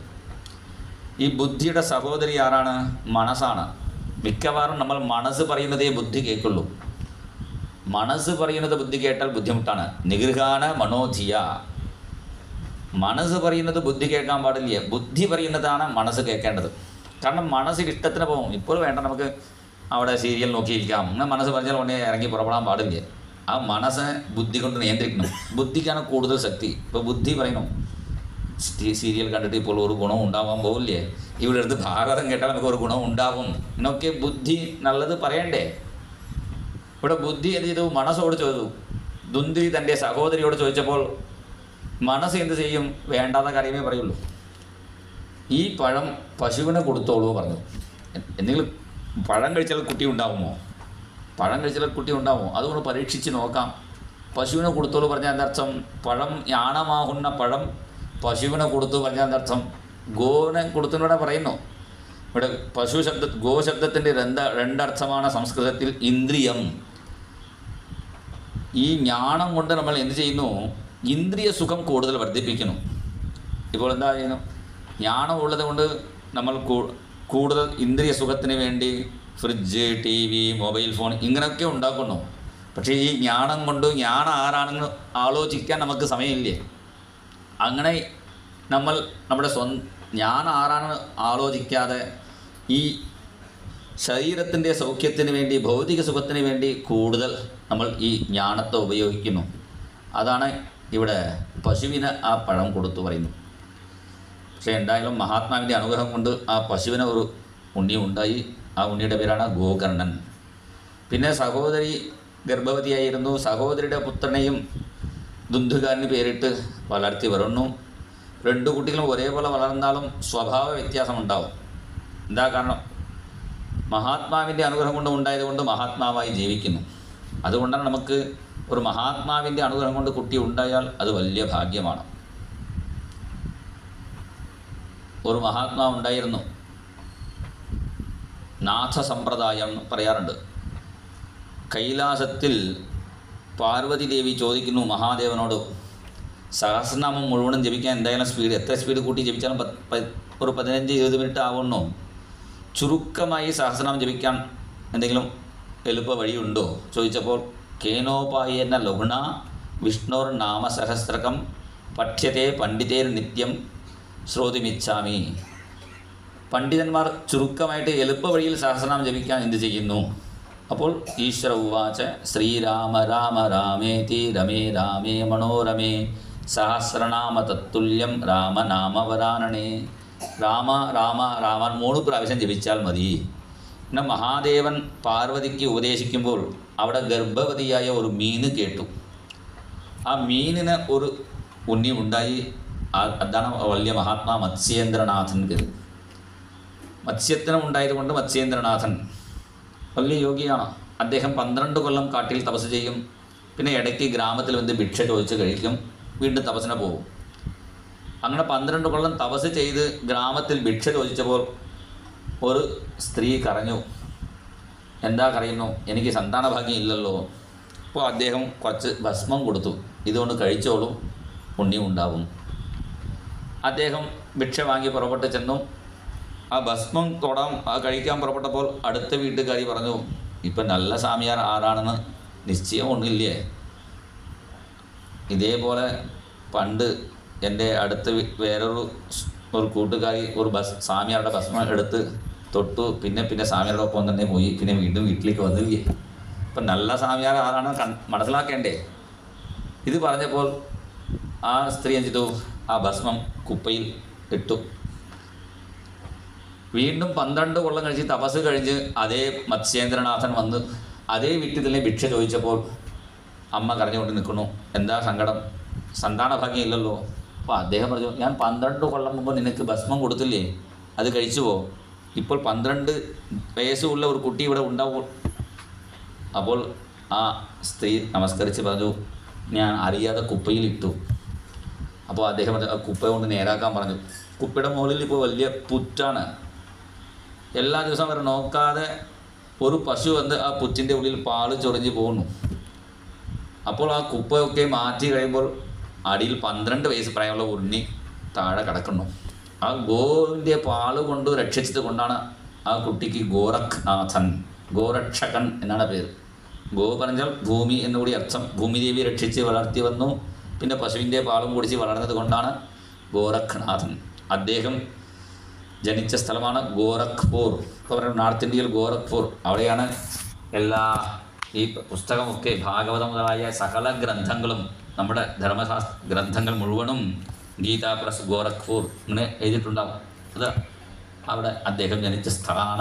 ഈ ബുദ്ധിയുടെ സഹോദരി ആരാണ് മനസ്സാണ് മിക്കവാറും നമ്മൾ മനസ്സ് പറയുന്നതേ ബുദ്ധി കേൾക്കുള്ളൂ മനസ്സ് പറയുന്നത് ബുദ്ധി കേട്ടാൽ ബുദ്ധിമുട്ടാണ് നിഗൃഹാന മനോധിയ മനസ്സ് പറയുന്നത് ബുദ്ധി കേൾക്കാൻ പാടില്ല ബുദ്ധി പറയുന്നതാണ് മനസ്സ് കേൾക്കേണ്ടത് കാരണം മനസ്സിൽ ഇഷ്ടത്തിന് പോകും ഇപ്പോൾ വേണ്ട നമുക്ക് അവിടെ സീരിയൽ നോക്കിയിരിക്കാം അങ്ങനെ മനസ്സ് പറഞ്ഞാൽ ഉടനെ ഇറങ്ങി പുറപ്പെടാൻ പാടില്ല ആ മനസ്സ് ബുദ്ധി കൊണ്ട് നിയന്ത്രിക്കണം ബുദ്ധിക്കാണ് കൂടുതൽ ശക്തി ഇപ്പോൾ ബുദ്ധി പറയണം സീ- സീരിയൽ കണ്ടിട്ട് ഇപ്പോൾ ഒരു ഗുണം ഉണ്ടാവാൻ പോകില്ലേ ഇവിടെ അടുത്ത് ഭാഗവതം കേട്ടാൽ നമുക്ക് ഒരു ഗുണം ഉണ്ടാവും എന്നൊക്കെ ബുദ്ധി നല്ലത് പറയണ്ടേ ഇവിടെ ബുദ്ധി എന്ത് ചെയ്തു മനസ്സോട് ചോദിച്ചു ദുന്ദി തൻ്റെ സഹോദരിയോട് ചോദിച്ചപ്പോൾ മനസ്സ് എന്ത് ചെയ്യും വേണ്ടാത്ത കാര്യമേ പറയുള്ളൂ ഈ പഴം പശുവിനെ കൊടുത്തോളൂ പറഞ്ഞു എ- എന്തെങ്കിലും പഴം കഴിച്ചാൽ കുട്ടി ഉണ്ടാവുമോ പഴം കഴിച്ചാൽ കുട്ടി ഉണ്ടാവുമോ അതുകൊണ്ട് പരീക്ഷിച്ച് നോക്കാം പശുവിനെ കൊടുത്തോളൂ പറഞ്ഞാൽ എന്തർത്ഥം പഴം യാണമാകുന്ന പഴം പശുവിനെ കൊടുത്തു പറഞ്ഞാൽ എന്തർത്ഥം ഗോവിനെ കൊടുത്തുകൂടെ പറയുന്നു ഇവിടെ പശു ശബ്ദ ഗോ ശബ്ദത്തിൻ്റെ രണ്ട് രണ്ടർത്ഥമാണ് സംസ്കൃതത്തിൽ ഇന്ദ്രിയം ഈ ജ്ഞാനം കൊണ്ട് നമ്മൾ എന്ത് ചെയ്യുന്നു ഇന്ദ്രിയ സുഖം കൂടുതൽ വർദ്ധിപ്പിക്കുന്നു ഇപ്പോൾ എന്താ ചെയ്യുന്നു ജ്ഞാനം ഉള്ളത് കൊണ്ട് നമ്മൾ കൂ- കൂടുതൽ ഇന്ദ്രിയ സുഖത്തിന് വേണ്ടി fridge T V mobile phone ഇങ്ങനെയൊക്കെ ഉണ്ടാക്കുന്നു പക്ഷേ ഈ ജ്ഞാനം കൊണ്ട് ജ്ഞാനം ആരാണെന്ന് ആലോചിക്കാൻ നമുക്ക് സമയമില്ലേ അങ്ങനെ നമ്മൾ നമ്മുടെ സ്വ ഞാൻ ആരാണ് ആലോചിക്കാതെ ഈ ശരീരത്തിൻ്റെ സൗഖ്യത്തിന് വേണ്ടി ഭൗതിക സുഖത്തിന് വേണ്ടി കൂടുതൽ നമ്മൾ ഈ ജ്ഞാനത്തെ ഉപയോഗിക്കുന്നു അതാണ് ഇവിടെ പശുവിന് ആ പഴം കൊടുത്തു പറയുന്നു പക്ഷേ എന്തായാലും മഹാത്മാവിൻ്റെ അനുഗ്രഹം കൊണ്ട് ആ പശുവിന് ഒരു ഉണ്ണി ഉണ്ടായി ആ ഉണ്ണിയുടെ പേരാണ് ഗോകർണൻ പിന്നെ സഹോദരി ഗർഭവതിയായിരുന്നു സഹോദരിയുടെ പുത്രനെയും ദുന്ധുകാരന് പേരിട്ട് വളർത്തി വരുന്നു രണ്ടു കുട്ടികളും ഒരേപോലെ വളർന്നാലും സ്വഭാവ വ്യത്യാസമുണ്ടാവും എന്താ കാരണം മഹാത്മാവിൻ്റെ അനുഗ്രഹം കൊണ്ട് ഉണ്ടായതുകൊണ്ട് മഹാത്മാവായി ജീവിക്കുന്നു അതുകൊണ്ടാണ് നമുക്ക് ഒരു മഹാത്മാവിൻ്റെ അനുഗ്രഹം കൊണ്ട് കുട്ടി ഉണ്ടായാൽ അത് വലിയ ഭാഗ്യമാണ് ഒരു മഹാത്മാവ് ഉണ്ടായിരുന്നു നാഥ സമ്പ്രദായം എന്ന് പറയാറുണ്ട് കൈലാസത്തിൽ പാർവതി ദേവി ചോദിക്കുന്നു മഹാദേവനോട് സഹസ്രനാമം മുഴുവനും ജപിക്കാൻ എന്തായാലും സ്പീഡ് എത്ര സ്പീഡ് കൂട്ടി ജപിച്ചാലും പത്ത് പ- ഒരു പതിനഞ്ച് ഇരുപത് മിനിറ്റ് ആവുന്നു ചുരുക്കമായി സഹസ്രനാമം ജപിക്കാൻ എന്തെങ്കിലും എളുപ്പ വഴിയുണ്ടോ ചോദിച്ചപ്പോൾ കേനോപായേന ലഘുണ വിഷ്ണോർ നാമസഹസ്രകം പഠ്യത്തെ പണ്ഡിതേർ നിത്യം ശ്രോതിമിച്ഛാമി പണ്ഡിതന്മാർ ചുരുക്കമായിട്ട് എളുപ്പ വഴിയിൽ സഹസ്രനാമം ജപിക്കാൻ എന്ത് ചെയ്യുന്നു അപ്പോൾ ഈശ്വര ഉവാച ശ്രീരാമ രാമ രാമേതി രമേ രാമേ മനോരമേ സഹസ്രനാമ തത്തുല്യം രാമനാമവരാനണേ രാമ രാമ രാമൻ മൂന്ന് പ്രാവശ്യം ജപിച്ചാൽ മതി പിന്നെ മഹാദേവൻ പാർവതിക്ക് ഉപദേശിക്കുമ്പോൾ അവിടെ ഗർഭവതിയായ ഒരു മീന് കേട്ടു ആ മീനിന് ഒരു ഉണ്ണി ഉണ്ടായി ആ- അതാണ് വലിയ മഹാത്മാ മത്സ്യേന്ദ്രനാഥൻ പേര് മത്സ്യത്തിനും ഉണ്ടായതുകൊണ്ട് മത്സ്യേന്ദ്രനാഥൻ വലിയ യോഗിയാണ് അദ്ദേഹം പന്ത്രണ്ട് കൊല്ലം കാട്ടിൽ തപസ് ചെയ്യും പിന്നെ ഇടയ്ക്ക് ഗ്രാമത്തിൽ വന്ന് ഭിക്ഷ ചോദിച്ച് കഴിക്കും വീണ്ടും തപസ്സിന് പോകും അങ്ങനെ പന്ത്രണ്ട് കൊല്ലം തപസ് ചെയ്ത് ഗ്രാമത്തിൽ ഭിക്ഷ ചോദിച്ചപ്പോൾ ഒരു സ്ത്രീ കരഞ്ഞു എന്താ കരയുന്നു എനിക്ക് സന്താന ഭാഗ്യം ഇല്ലല്ലോ അപ്പോൾ അദ്ദേഹം കുറച്ച് ഭസ്മം കൊടുത്തു ഇതുകൊണ്ട് കഴിച്ചോളും പുണ്യം ഉണ്ടാവും അദ്ദേഹം ഭിക്ഷ വാങ്ങി പുറപ്പെട്ട് ചെന്നു ആ ഭസ്മം തൊടാൻ ആ കഴിക്കാൻ പുറപ്പെട്ടപ്പോൾ അടുത്ത വീട്ടുകാരി പറഞ്ഞു ഇപ്പം നല്ല സ്വാമിയാർ ആരാണെന്ന് നിശ്ചയമൊന്നുമില്ലേ ഇതേപോലെ പണ്ട് എൻ്റെ അടുത്ത് വി- വേറൊരു സ് ഒരു കൂട്ടുകാരി ഒരു ബസ് സ്വാമിയാരുടെ ഭസ്മം എടുത്ത് തൊട്ടു പിന്നെ പിന്നെ സ്വാമിയാരുടെ ഒപ്പം തന്നെ പോയി പിന്നെ വീണ്ടും വീട്ടിലേക്ക് വന്നില്ലേ ഇപ്പം നല്ല സ്വാമിയാർ ആരാണ് കൺ മനസ്സിലാക്കേണ്ടേ ഇത് പറഞ്ഞപ്പോൾ ആ സ്ത്രീ എന്ത് ചെയ്തു ആ ഭസ്മം കുപ്പയിൽ ഇട്ടു വീണ്ടും പന്ത്രണ്ട് കൊല്ലം കഴിച്ച് തപസ് കഴിഞ്ഞ് അതേ മത്സ്യേന്ദ്രനാഥൻ വന്ന് അതേ വീട്ടിൽ തന്നെ ഭിക്ഷ ചോദിച്ചപ്പോൾ അമ്മ കരഞ്ഞുകൊണ്ട് നിൽക്കുന്നു എന്താ സങ്കടം സന്താന ഭാഗ്യം ഇല്ലല്ലോ അപ്പോൾ അദ്ദേഹം പറഞ്ഞു ഞാൻ പന്ത്രണ്ട് കൊല്ലം മുമ്പ് നിനക്ക് ഭസ്മം കൊടുത്തില്ലേ അത് കഴിച്ചുവോ ഇപ്പോൾ പന്ത്രണ്ട് വയസ്സുള്ള ഒരു കുട്ടി ഇവിടെ ഉണ്ടാവും അപ്പോൾ ആ സ്ത്രീ നമസ്കരിച്ച് പറഞ്ഞു ഞാൻ അറിയാതെ കുപ്പയിൽ ഇട്ടു അപ്പോൾ അദ്ദേഹം അത് ആ കുപ്പ കൊണ്ട് നേരാക്കാൻ പറഞ്ഞു കുപ്പയുടെ മുകളിൽ ഇപ്പോൾ വലിയ പുറ്റാണ് എല്ലാ ദിവസവും അവർ നോക്കാതെ ഒരു പശു വന്ന് ആ പുറ്റിൻ്റെ ഉള്ളിൽ പാല് ചൊറിഞ്ഞ് പോകുന്നു അപ്പോൾ ആ കുപ്പയൊക്കെ മാറ്റി കഴിയുമ്പോൾ അടിയിൽ പന്ത്രണ്ട് വയസ്സ് പ്രായമുള്ള ഉണ്ണി താഴെ കിടക്കുന്നു ആ ഗോവിൻ്റെ പാല് കൊണ്ട് രക്ഷിച്ചത് കൊണ്ടാണ് ആ കുട്ടിക്ക് ഗോരഖ്നാഥൻ ഗോരക്ഷകൻ എന്നാണ് പേര് ഗോ പറഞ്ഞാൽ ഭൂമി എന്നുകൂടി അർത്ഥം ഭൂമിദേവി രക്ഷിച്ച് വളർത്തി വന്നു പിന്നെ പശുവിൻ്റെ പാലും കുടിച്ച് വളർന്നത് കൊണ്ടാണ് ഗോരഖ്നാഥൻ അദ്ദേഹം ജനിച്ച സ്ഥലമാണ് ഗോരഖ്പൂർ ഇപ്പോൾ പറയുന്നത് നോർത്ത് ഇന്ത്യയിൽ ഗോരഖ്പൂർ അവിടെയാണ് എല്ലാ ഈ പുസ്തകമൊക്കെ ഭാഗവതം മുതലായ സകല ഗ്രന്ഥങ്ങളും നമ്മുടെ ധർമ്മശാസ്ത്ര ഗ്രന്ഥങ്ങൾ മുഴുവനും ഗീത പ്ലസ് ഗോരഖ്പൂർ ഇങ്ങനെ എഴുതിയിട്ടുണ്ടാവും അത് അവിടെ അദ്ദേഹം ജനിച്ച സ്ഥലമാണ്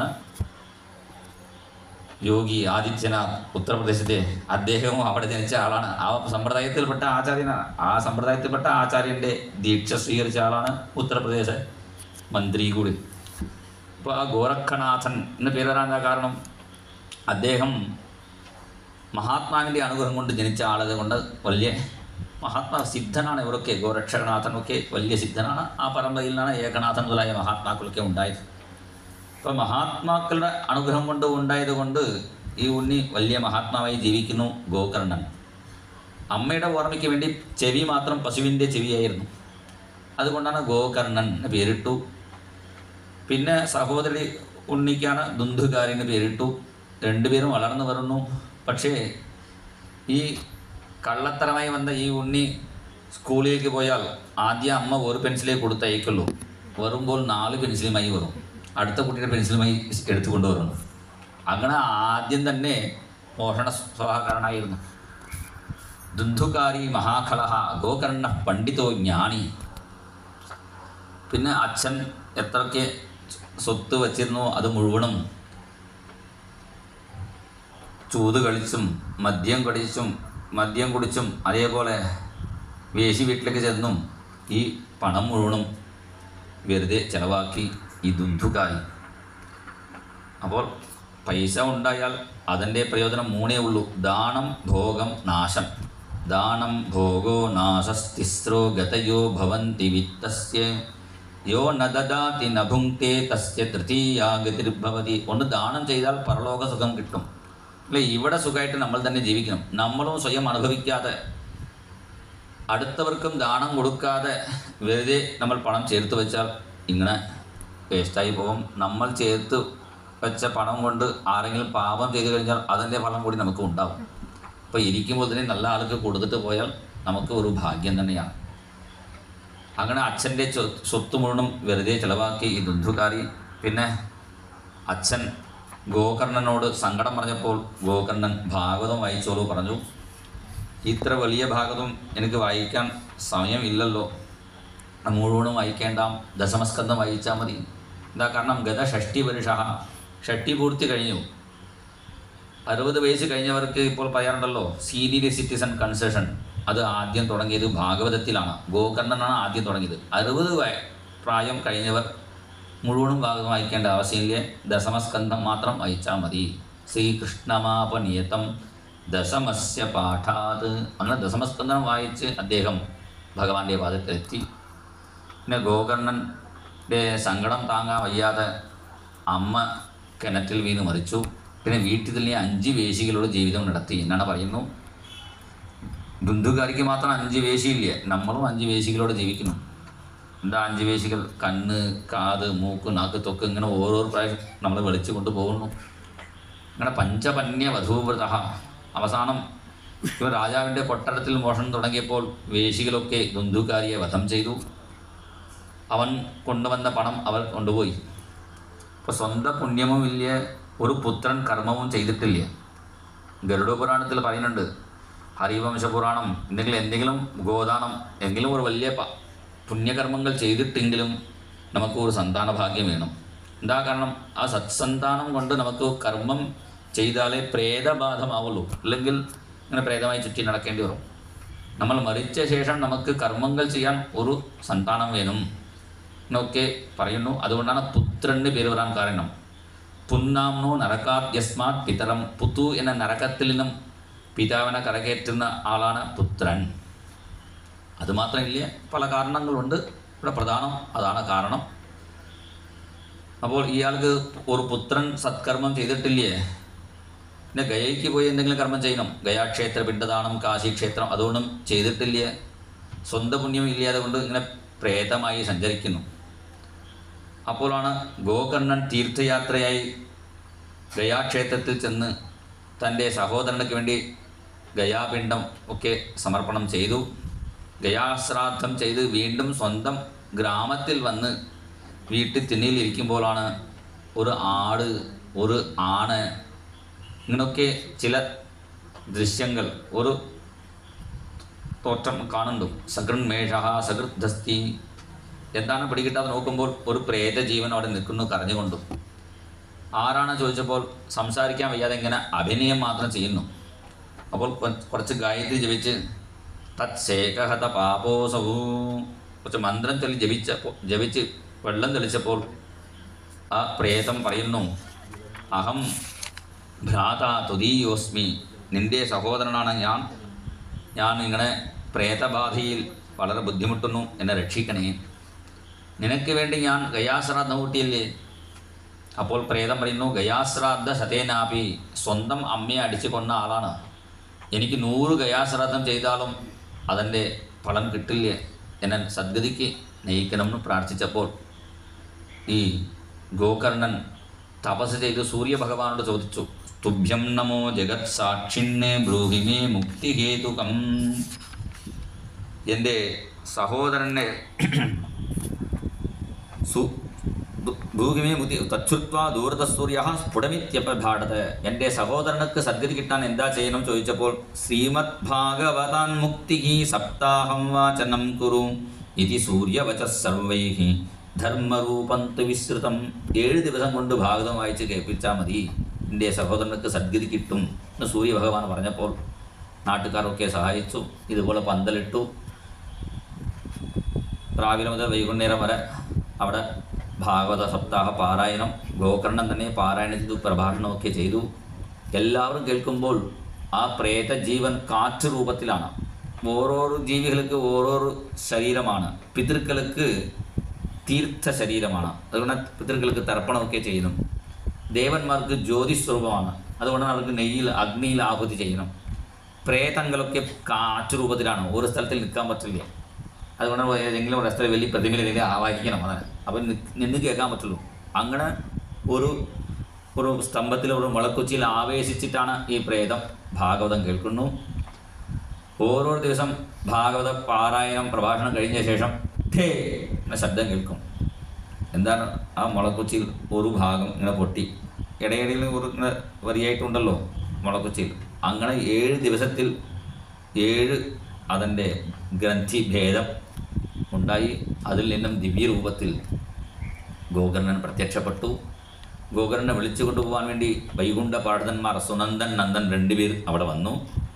യോഗി ആദിത്യനാഥ് ഉത്തർപ്രദേശത്തെ അദ്ദേഹവും അവിടെ ജനിച്ച ആളാണ് ആ സമ്പ്രദായത്തിൽപ്പെട്ട ആചാര്യനാണ് ആ സമ്പ്രദായത്തിൽപ്പെട്ട ആചാര്യൻ്റെ ദീക്ഷ സ്വീകരിച്ച ആളാണ് ഉത്തർപ്രദേശ് മന്ത്രി കൂടി അപ്പോൾ ആ ഗോരഖനാഥൻ എന്ന് പേര് വരാൻ കാരണം അദ്ദേഹം മഹാത്മാവിൻ്റെ അനുഗ്രഹം കൊണ്ട് ജനിച്ച ആളത് കൊണ്ട് വലിയ മഹാത്മാ സിദ്ധനാണ് ഇവരൊക്കെ ഗോരക്ഷകനാഥനൊക്കെ വലിയ സിദ്ധനാണ് ആ പരമ്പരയിലാണ് ഏകനാഥൻ മുതലായ മഹാത്മാക്കളൊക്കെ ഉണ്ടായത് അപ്പോൾ മഹാത്മാക്കളുടെ അനുഗ്രഹം കൊണ്ട് ഉണ്ടായത് കൊണ്ട് ഈ ഉണ്ണി വലിയ മഹാത്മാവായി ജീവിക്കുന്നു ഗോകർണൻ അമ്മയുടെ ഓർമ്മയ്ക്ക് വേണ്ടി ചെവി മാത്രം പശുവിൻ്റെ ചെവിയായിരുന്നു അതുകൊണ്ടാണ് ഗോകർണൻ എന്ന് പേരിട്ടു പിന്നെ സഹോദരി ഉണ്ണിക്കാണ് ദുന്ധുകാരിന് പേരിട്ടു രണ്ടുപേരും വളർന്നു വരുന്നു പക്ഷേ ഈ കള്ളത്തരമായി വന്ന ഈ ഉണ്ണി സ്കൂളിലേക്ക് പോയാൽ ആദ്യം അമ്മ ഒരു പെൻസിലേ കൊടുത്തയക്കുള്ളൂ വരുമ്പോൾ നാല് പെൻസിലുമായി വരും അടുത്ത കുട്ടിയുടെ പെൻസിലുമായി എടുത്തു കൊണ്ടുവരുന്നു അങ്ങനെ ആദ്യം തന്നെ മോഷണ സ്വഭാവക്കാരനായിരുന്നു ദുന്ധുകാരി മഹാഖലഹ ഗോകർണ പണ്ഡിതോ ജ്ഞാനി പിന്നെ അച്ഛൻ എത്രയൊക്കെ സ്വത്ത് വച്ചിരുന്നു അത് മുഴുവനും ചൂത് കളിച്ചും മദ്യം കടിച്ചും മദ്യം കുടിച്ചും അതേപോലെ വേശി വീട്ടിലേക്ക് ചെന്നും ഈ പണം മുഴുവനും വെറുതെ ചിലവാക്കി ഈ ദുന്ധുകായി അപ്പോൾ പൈസ ഉണ്ടായാൽ അതിൻ്റെ പ്രയോജനം മൂന്നേ ഉള്ളൂ ദാനം ഭോഗം നാശം ദാനം ഭോഗോ നാശസ്തിസ്രോ ഗതയോ ഭവന്തി വിത്തസ്യ യോ ന ദദാതി ന ഭുങ്ക്തേ തസ്യ തൃതീയാ ഗതിർഭവതി ഒന്ന് ദാനം ചെയ്താൽ പരലോക സുഖം കിട്ടും അല്ലേ ഇവിടെ സുഖമായിട്ട് നമ്മൾ തന്നെ ജീവിക്കണം നമ്മളും സ്വയം അനുഭവിക്കാതെ അടുത്തവർക്കും ദാനം കൊടുക്കാതെ വെറുതെ നമ്മൾ പണം ചേർത്ത് വെച്ചാൽ ഇങ്ങനെ വേസ്റ്റായി പോകും നമ്മൾ ചേർത്ത് വെച്ച പണം കൊണ്ട് ആരെങ്കിലും പാപം ചെയ്തു കഴിഞ്ഞാൽ അതിൻ്റെ ഫലം കൂടി നമുക്ക് ഉണ്ടാവും അപ്പോൾ ഇരിക്കുമ്പോൾ തന്നെ നല്ല ആൾക്ക് കൊടുത്തിട്ട് പോയാൽ നമുക്ക് ഒരു ഭാഗ്യം തന്നെയാണ് അങ്ങനെ അച്ഛൻ്റെ ചൊ- സ്വത്ത് മുഴുവനും വെറുതെ ചിലവാക്കി ഈ ദുന്ധുകാരി പിന്നെ അച്ഛൻ ഗോകർണനോട് സങ്കടം പറഞ്ഞപ്പോൾ ഗോകർണൻ ഭാഗവതം വായിച്ചോളൂ പറഞ്ഞു ഇത്ര വലിയ ഭാഗവതം എനിക്ക് വായിക്കാൻ സമയമില്ലല്ലോ മുഴുവനും വായിക്കേണ്ട ദശമസ്കന്ധം വായിച്ചാൽ മതി എന്താ കാരണം ഗത ഷഷ്ടി പുരുഷ ഷഷ്ടി പൂർത്തി കഴിഞ്ഞു അറുപത് വയസ്സ് കഴിഞ്ഞവർക്ക് ഇപ്പോൾ പറയാറുണ്ടല്ലോ സീനിയർ സിറ്റിസൺ കൺസെഷൻ അത് ആദ്യം തുടങ്ങിയത് ഭാഗവതത്തിലാണ് ഗോകർണനാണ് ആദ്യം തുടങ്ങിയത് അറുപത് വയ- പ്രായം കഴിഞ്ഞവർ മുഴുവനും ഭാഗം വായിക്കേണ്ട ആവശ്യമില്ല ദശമസ്കന്ധം മാത്രം വായിച്ചാൽ മതി ശ്രീകൃഷ്ണമാപനിയതം ദശമസ്യ പാഠാത് അങ്ങനെ ദശമസ്കന്ധം വായിച്ച് അദ്ദേഹം ഭഗവാന്റെ പാദത്തിലെത്തി പിന്നെ ഗോകർണൻ്റെ സങ്കടം താങ്ങാൻ വയ്യാതെ അമ്മ കിണറ്റിൽ വീണ് മരിച്ചു പിന്നെ വീട്ടിൽ തന്നെ അഞ്ച് വേശികളോട് ജീവിതം നടത്തി എന്നാണ് പറയുന്നു ബന്ധുക്കാരിക്ക് മാത്രം അഞ്ച് വേശിയില്ല നമ്മളും അഞ്ച് വേശികളോട് ജീവിക്കുന്നു എന്താ അഞ്ച് വേശികൾ കണ്ണ് കാത് മൂക്ക് നാക്ക് തൊക്ക് ഇങ്ങനെ ഓരോ പ്രാവശ്യം നമ്മൾ വിളിച്ചു കൊണ്ട് പോകുന്നു അങ്ങനെ പഞ്ചപന്യ വധൂവൃത അവസാനം ഇവർ രാജാവിൻ്റെ കൊട്ടാരത്തിൽ മോഷണം തുടങ്ങിയപ്പോൾ വേശികളൊക്കെ ബന്ധുക്കാരിയെ വധം ചെയ്തു അവൻ കൊണ്ടുവന്ന പണം അവർ കൊണ്ടുപോയി ഇപ്പോൾ സ്വന്തം പുണ്യവും ഇല്ല ഒരു പുത്രൻ കർമ്മവും ചെയ്തിട്ടില്ല ഗരുഡ പുരാണത്തിൽ പറയുന്നുണ്ട് ഹരിവംശ പുരാണം എന്തെങ്കിലും എന്തെങ്കിലും ഗോദാനം എന്തെങ്കിലും ഒരു വലിയ പ- പുണ്യകർമ്മങ്ങൾ ചെയ്തിട്ടെങ്കിലും നമുക്ക് ഒരു സന്താന ഭാഗ്യം വേണം എന്താ കാരണം ആ സത്സന്താനം കൊണ്ട് നമുക്ക് കർമ്മം ചെയ്താലേ പ്രേതബാധമാവുള്ളൂ അല്ലെങ്കിൽ ഇങ്ങനെ പ്രേതമായി ചുറ്റി നടക്കേണ്ടി വരും നമ്മൾ മരിച്ച ശേഷം നമുക്ക് കർമ്മങ്ങൾ ചെയ്യാൻ ഒരു സന്താനം വേണം എന്നൊക്കെ പറയുന്നു അതുകൊണ്ടാണ് പുത്രന് പേര് വരാൻ കാരണം പുന്നാംനോ നരകാദ്യസ്മാത് പിതരം പുത്തു എന്ന നരകത്തിൽ നിന്നും പിതാവിനെ കരകയറ്റുന്ന ആളാണ് പുത്രൻ അതുമാത്രമില്ല പല കാരണങ്ങളുണ്ട് ഇവിടെ പ്രധാനം അതാണ് കാരണം അപ്പോൾ ഇയാൾക്ക് ഒരു പുത്രൻ സത്കർമ്മം ചെയ്തിട്ടില്ലേ പിന്നെ ഗയയ്ക്ക് പോയി എന്തെങ്കിലും കർമ്മം ചെയ്യണം ഗയാക്ഷേത്ര പിണ്ടദാനം കാശിക്ഷേത്രം അതുകൊണ്ടും ചെയ്തിട്ടില്ല സ്വന്തം പുണ്യം ഇല്ലാതെ കൊണ്ട് ഇങ്ങനെ പ്രേതമായി സഞ്ചരിക്കുന്നു അപ്പോഴാണ് ഗോകർണൻ തീർത്ഥയാത്രയായി ഗയാക്ഷേത്രത്തിൽ ചെന്ന് തൻ്റെ സഹോദരനക്ക് വേണ്ടി ഗയാപിണ്ഡം ഒക്കെ സമർപ്പണം ചെയ്തു ഗയാശ്രാദ്ധം ചെയ്ത് വീണ്ടും സ്വന്തം ഗ്രാമത്തിൽ വന്ന് വീട്ടിൽ തിണ്ണയിലിരിക്കുമ്പോഴാണ് ഒരു ആട് ഒരു ആണ് ഇങ്ങനെയൊക്കെ ചില ദൃശ്യങ്ങൾ ഒരു തോറ്റം കാണുന്നുണ്ട് സകൃന്മേഷ സകൃദ്ധസ്തി എന്താണ് പിടികിട്ടാതെ നോക്കുമ്പോൾ ഒരു പ്രേത ജീവൻ അവിടെ നിൽക്കുന്നു കരഞ്ഞുകൊണ്ടും ആരാണ് ചോദിച്ചപ്പോൾ സംസാരിക്കാൻ വയ്യാതെ ഇങ്ങനെ അഭിനയം മാത്രം ചെയ്യുന്നു അപ്പോൾ കൊ- കുറച്ച് ഗായത്രി ജപിച്ച് തത് ശേഖഹത പാപോസവൂ കുറച്ച് മന്ത്രം ചൊല്ലി ജപിച്ചപ്പോൾ ജപിച്ച് വെള്ളം തെളിച്ചപ്പോൾ ആ പ്രേതം പറയുന്നു അഹം ഭ്രാത തുതീയോസ്മി നിന്റെ സഹോദരനാണ് ഞാൻ ഞാൻ ഇങ്ങനെ പ്രേതബാധയിൽ വളരെ ബുദ്ധിമുട്ടുന്നു എന്നെ രക്ഷിക്കണേ നിനക്ക് വേണ്ടി ഞാൻ ഗയാശ്രാദ്ധം കൂട്ടിയില്ലേ അപ്പോൾ പ്രേതം പറയുന്നു ഗയാശ്രാദ്ധ ശതേനാപി സ്വന്തം അമ്മയെ അടിച്ചു കൊന്ന ആളാണ് എനിക്ക് നൂറ് ഗയാശ്രാദ്ധം ചെയ്താലും അതിൻ്റെ ഫലം കിട്ടില്ല എന്നെ സദ്ഗതിക്ക് നയിക്കണമെന്ന് പ്രാർത്ഥിച്ചപ്പോൾ ഈ ഗോകർണൻ തപസ് ചെയ്ത് സൂര്യഭഗവാനോട് ചോദിച്ചു തുഭ്യം നമോ ജഗത് സാക്ഷിന്നെ ബ്രൂഹിമേ മുക്തിഹേതുകം എൻ്റെ സഹോദരനെ സു ദു- ഭൂമിയെ മുതി തച്ചുത്വാ ദൂരത സൂര്യ സ്ഫുടമിത്യപ്രഭാടത് എൻ്റെ സഹോദരനക്ക് സദ്ഗതി കിട്ടാൻ എന്താ ചെയ്യണം ചോദിച്ചപ്പോൾ ശ്രീമദ് ഭാഗവതാൻ മുക്തി സപ്താഹം വാചനം കുരു ഇതി സൂര്യവച സർവൈ ധർമ്മരൂപം തു വിസ്തൃതം ഏഴ് ദിവസം കൊണ്ട് ഭാഗവതം വായിച്ച് കേൾപ്പിച്ചാൽ മതി എൻ്റെ സഹോദരനക്ക് സദ്ഗതി കിട്ടും എന്ന് സൂര്യഭഗവാൻ പറഞ്ഞപ്പോൾ നാട്ടുകാരൊക്കെ സഹായിച്ചു ഇതുപോലെ പന്തലിട്ടു രാവിലെ മുതൽ വൈകുന്നേരം വരെ അവിടെ ഭാഗവത സപ്താഹ പാരായണം ഗോകർണൻ തന്നെ പാരായണം ചെയ്തു പ്രഭാഷണമൊക്കെ ചെയ്തു എല്ലാവരും കേൾക്കുമ്പോൾ ആ പ്രേത ജീവൻ കാറ്റ് രൂപത്തിലാണ് ഓരോരോ ജീവികൾക്ക് ഓരോരോ ശരീരമാണ് പിതൃക്കൾക്ക് തീർത്ഥ ശരീരമാണ് അതുകൊണ്ട് പിതൃക്കൾക്ക് തർപ്പണമൊക്കെ ചെയ്യുന്നു ദേവന്മാർക്ക് ജ്യോതിസ്വരൂപമാണ് അതുകൊണ്ടാണ് അവർക്ക് നെയ്യിൽ അഗ്നിയിൽ ആഹുതി ചെയ്യണം പ്രേതങ്ങളൊക്കെ കാറ്റ് രൂപത്തിലാണ് ഒരു സ്ഥലത്തിൽ നിൽക്കാൻ പറ്റില്ല അതുകൊണ്ടാണ് ഏതെങ്കിലും ഒരു സ്ഥലത്ത് വലിയ പ്രതിമയിൽ ഏതെങ്കിലും ആവാഹിക്കണം അതാണ് അപ്പം നിന്ന് കേൾക്കാൻ പറ്റുള്ളൂ അങ്ങനെ ഒരു ഒരു സ്തംഭത്തിൽ ഒരു മുളക്കുച്ചിയിൽ ആവേശിച്ചിട്ടാണ് ഈ പ്രേതം ഭാഗവതം കേൾക്കുന്നു ഓരോ ദിവസം ഭാഗവത പാരായണം പ്രഭാഷണം കഴിഞ്ഞ ശേഷം ഠേ എന്ന ശബ്ദം കേൾക്കും എന്താണ് ആ മുളക്കുച്ചിയിൽ ഒരു ഭാഗം ഇങ്ങനെ പൊട്ടി ഇടയിടയിൽ ഒരു ഇങ്ങനെ വരിയായിട്ടുണ്ടല്ലോ മുളക്കുച്ചിയിൽ അങ്ങനെ ഏഴ് ദിവസത്തിൽ ഏഴ് അതിൻ്റെ ഗ്രന്ഥി ഭേദം ഉണ്ടാകും ഉണ്ടായി അതിൽ നിന്നും ദിവ്യരൂപത്തിൽ ഗോകർണൻ പ്രത്യക്ഷപ്പെട്ടു ഗോകർണനെ വിളിച്ചു കൊണ്ടുപോകാൻ വേണ്ടി വൈകുണ്ഠ പാഠകന്മാർ സുനന്ദൻ നന്ദൻ രണ്ടുപേർ അവിടെ വന്നു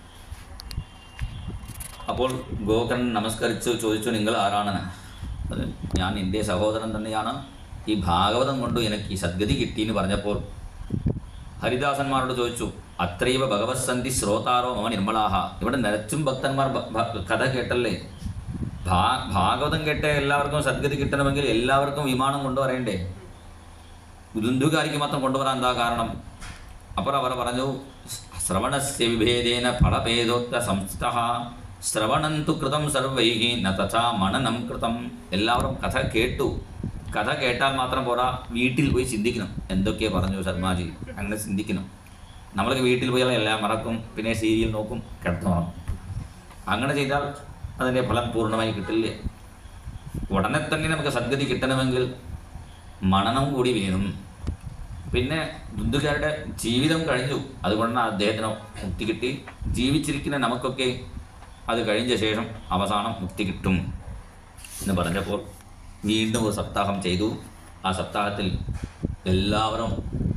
അപ്പോൾ ഗോകർണൻ നമസ്കരിച്ചു ചോദിച്ചു നിങ്ങൾ ആരാണ് അത് ഞാൻ എൻ്റെ സഹോദരൻ തന്നെയാണ് ഈ ഭാഗവതം കൊണ്ട് എനിക്ക് ഈ സദ്ഗതി കിട്ടി എന്ന് പറഞ്ഞപ്പോൾ ഹരിദാസന്മാരോട് ചോദിച്ചു അത്രൈവ ഭഗവത് സന്ധി ശ്രോതാരോ മമ നിർമ്മലാഹ ഇവിടെ നിരച്ചും ഭക്തന്മാർ ഭ- ഭ- കഥ കേട്ടല്ലേ ഭാ ഭാഗവതം കേട്ട എല്ലാവർക്കും സദ്ഗതി കിട്ടണമെങ്കിൽ എല്ലാവർക്കും വിമാനം കൊണ്ടുവരേണ്ടേ ദുന്ദുകാരിക്ക് മാത്രം കൊണ്ടുവരാൻ എന്താ കാരണം അപ്പോൾ അവർ പറഞ്ഞു ശ്രവണസ്യ വിഭേദേന ഫലഭേദോക്ത സംസ്ഥ ശ്രവണം തു കൃതം സർവൈഹി ന തഥാ മനനം കൃതം എല്ലാവരും കഥ കേട്ടു കഥ കേട്ടാൽ മാത്രം പോരാ വീട്ടിൽ പോയി ചിന്തിക്കണം എന്തൊക്കെ പറഞ്ഞു ശർമാജി അങ്ങനെ ചിന്തിക്കണം നമ്മൾക്ക് വീട്ടിൽ പോയാൽ എല്ലാം മറക്കും പിന്നെ സീരിയൽ നോക്കും കിടന്നുറങ്ങും അങ്ങനെ ചെയ്താൽ അതിൻ്റെ ഫലം പൂർണ്ണമായി കിട്ടില്ല ഉടനെ തന്നെ നമുക്ക് സദ്ഗതി കിട്ടണമെങ്കിൽ മണനം കൂടി വേണം പിന്നെ ദുന്ദുകാരുടെ ജീവിതം കഴിഞ്ഞു അതുകൊണ്ടാണ് അദ്ദേഹത്തിന് മുക്തി കിട്ടി ജീവിച്ചിരിക്കുന്ന നമുക്കൊക്കെ അത് കഴിഞ്ഞ ശേഷം അവസാനം മുക്തി കിട്ടും എന്ന് പറഞ്ഞപ്പോൾ വീണ്ടും ഒരു സപ്താഹം ചെയ്തു ആ സപ്താഹത്തിൽ എല്ലാവരും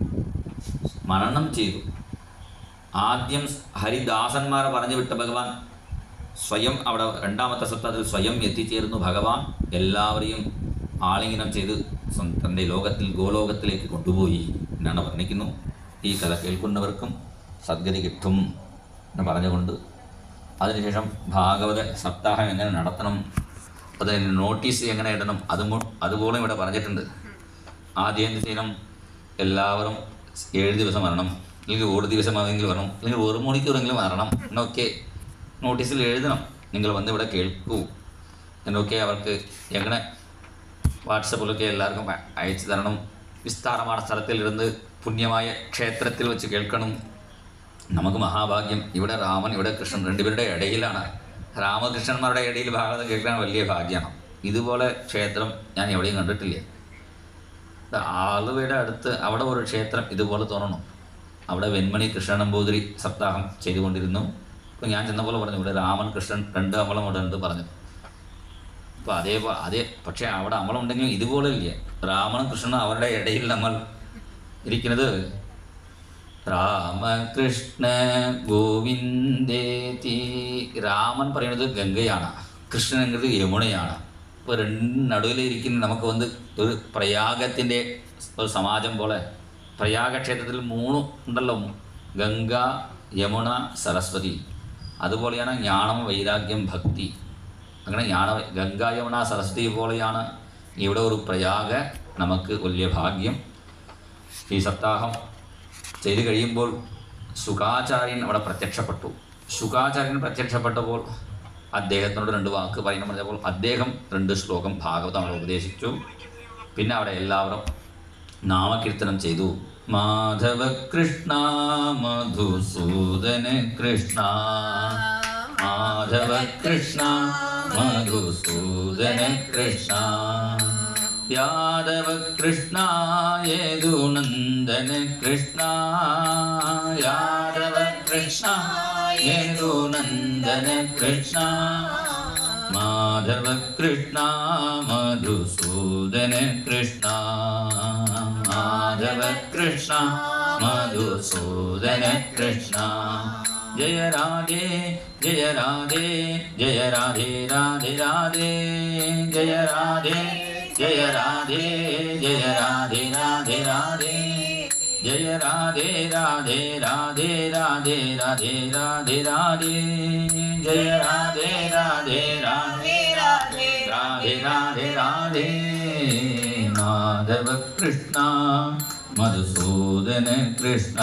മനനം ചെയ്തു ആദ്യം ഹരിദാസന്മാരെ പറഞ്ഞു വിട്ട ഭഗവാൻ സ്വയം അവിടെ രണ്ടാമത്തെ സപ്താഹത്തിൽ സ്വയം എത്തിച്ചേർന്നു ഭഗവാൻ എല്ലാവരെയും ആലിംഗനം ചെയ്ത് സ്വ- തൻ്റെ ലോകത്തിൽ ഗോലോകത്തിലേക്ക് കൊണ്ടുപോയി എന്നാണ് വർണ്ണിക്കുന്നു ഈ കഥ കേൾക്കുന്നവർക്കും സദ്ഗതി കിട്ടും എന്ന് പറഞ്ഞുകൊണ്ട് അതിനുശേഷം ഭാഗവത സപ്താഹം എങ്ങനെ നടത്തണം അതിന് നോട്ടീസ് എങ്ങനെ ഇടണം അതും കൂ- അതുപോലും ഇവിടെ പറഞ്ഞിട്ടുണ്ട് ആദ്യം എന്ത് ചെയ്യണം എല്ലാവരും ഏഴ് ദിവസം വരണം അല്ലെങ്കിൽ ഒരു ദിവസമാണെങ്കിലും വരണം അല്ലെങ്കിൽ ഒരു മണിക്കൂറെങ്കിലും വരണം എന്നൊക്കെ നോട്ടീസിൽ എഴുതണം നിങ്ങൾ വന്ന് ഇവിടെ കേൾക്കൂ എന്നൊക്കെ അവർക്ക് എങ്ങനെ വാട്സപ്പിലൊക്കെ എല്ലാവർക്കും അ- അയച്ചു തരണം വിസ്താരമായ സ്ഥലത്തിലിരുന്ന് പുണ്യമായ ക്ഷേത്രത്തിൽ വെച്ച് കേൾക്കണം നമുക്ക് മഹാഭാഗ്യം ഇവിടെ രാമൻ ഇവിടെ കൃഷ്ണൻ രണ്ടുപേരുടെ ഇടയിലാണ് രാമകൃഷ്ണന്മാരുടെ ഇടയിൽ ഭാഗവതം കേൾക്കാൻ വലിയ ഭാഗ്യമാണ് ഇതുപോലെ ക്ഷേത്രം ഞാൻ എവിടെയും കണ്ടിട്ടില്ല ഇത് ആലുവയുടെ അടുത്ത് അവിടെ ഒരു ക്ഷേത്രം ഇതുപോലെ തോന്നണം അവിടെ വെൺമണി കൃഷ്ണ നമ്പൂതിരി സപ്താഹം ചെയ്തുകൊണ്ടിരുന്നു അപ്പോൾ ഞാൻ ചെന്നപ്പോൾ പറഞ്ഞു ഇവിടെ രാമൻ കൃഷ്ണൻ രണ്ട് അമലം അവിടെ ഉണ്ട് പറഞ്ഞു അപ്പോൾ അതേ അതേ പക്ഷേ അവിടെ അമലമുണ്ടെങ്കിൽ ഇതുപോലെ ഇല്ല രാമനും കൃഷ്ണനും അവരുടെ ഇടയിൽ നമ്മൾ ഇരിക്കുന്നത് രാമകൃഷ്ണ ഗോവിന്ദേതി രാമൻ പറയുന്നത് ഗംഗയാണ് കൃഷ്ണൻ എന്നത് യമുനയാണ് ഇപ്പോൾ രണ്ട് നടുവിലിരിക്കുന്ന നമുക്ക് വന്ന് ഒരു പ്രയാഗത്തിൻ്റെ ഒരു സമാജം പോലെ പ്രയാഗക്ഷേത്രത്തിൽ മൂന്ന് ഉണ്ടല്ലോ ഗംഗ യമുന സരസ്വതി അതുപോലെയാണ് ജ്ഞാനം വൈരാഗ്യം ഭക്തി അങ്ങനെ ജ്ഞാന ഗംഗ യമുന സരസ്വതി പോലെയാണ് ഇവിടെ ഒരു പ്രയാഗ നമുക്ക് വലിയ ഭാഗ്യം ഈ സപ്താഹം ചെയ്തു കഴിയുമ്പോൾ സുഖാചാര്യൻ അവിടെ പ്രത്യക്ഷപ്പെട്ടു സുഖാചാര്യൻ പ്രത്യക്ഷപ്പെട്ടപ്പോൾ അദ്ദേഹത്തിനോട് രണ്ട് വാക്ക് പറയണം പറഞ്ഞപ്പോൾ അദ്ദേഹം രണ്ട് ശ്ലോകം ഭാഗവതം അവിടെ ഉപദേശിച്ചു പിന്നെ അവിടെ എല്ലാവരും നാമകീർത്തനം ചെയ്തു മാധവ കൃഷ്ണ മധുസൂദന കൃഷ്ണ മാധവ കൃഷ്ണ മധുസൂദന കൃഷ്ണ യാദവ കൃഷ്ണ യേതുനന്ദന കൃഷ്ണ യാദവ കൃഷ്ണ യേതുനന്ദന കൃഷ്ണ മാധവ കൃഷ്ണ മധുസൂദന കൃഷ്ണ മാധവ കൃഷ്ണ മധുസൂദന കൃഷ്ണ ജയ രാധേ ജയ രാധേ ജയ രാധേ രാധേ രാധേ ജയ രാധേ ജയ രാധേ ജയ രാധേ രാധേ രാധേ ജയ രാധേ രാധേ രാധേ രാധേ രാധേ രാധേ രാധേ ജയ രാധേ രാധേ രാധേ രാധേ രാധേ രാധേ രാധേ മാധവ കൃഷ്ണ മധുസൂദന കൃഷ്ണ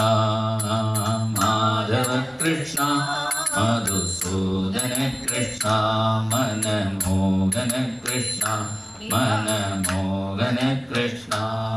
മാധവ കൃഷ്ണ മധുസൂദന കൃഷ്ണ മനമോഹന കൃഷ്ണ മനമോഹന കൃഷ്ണ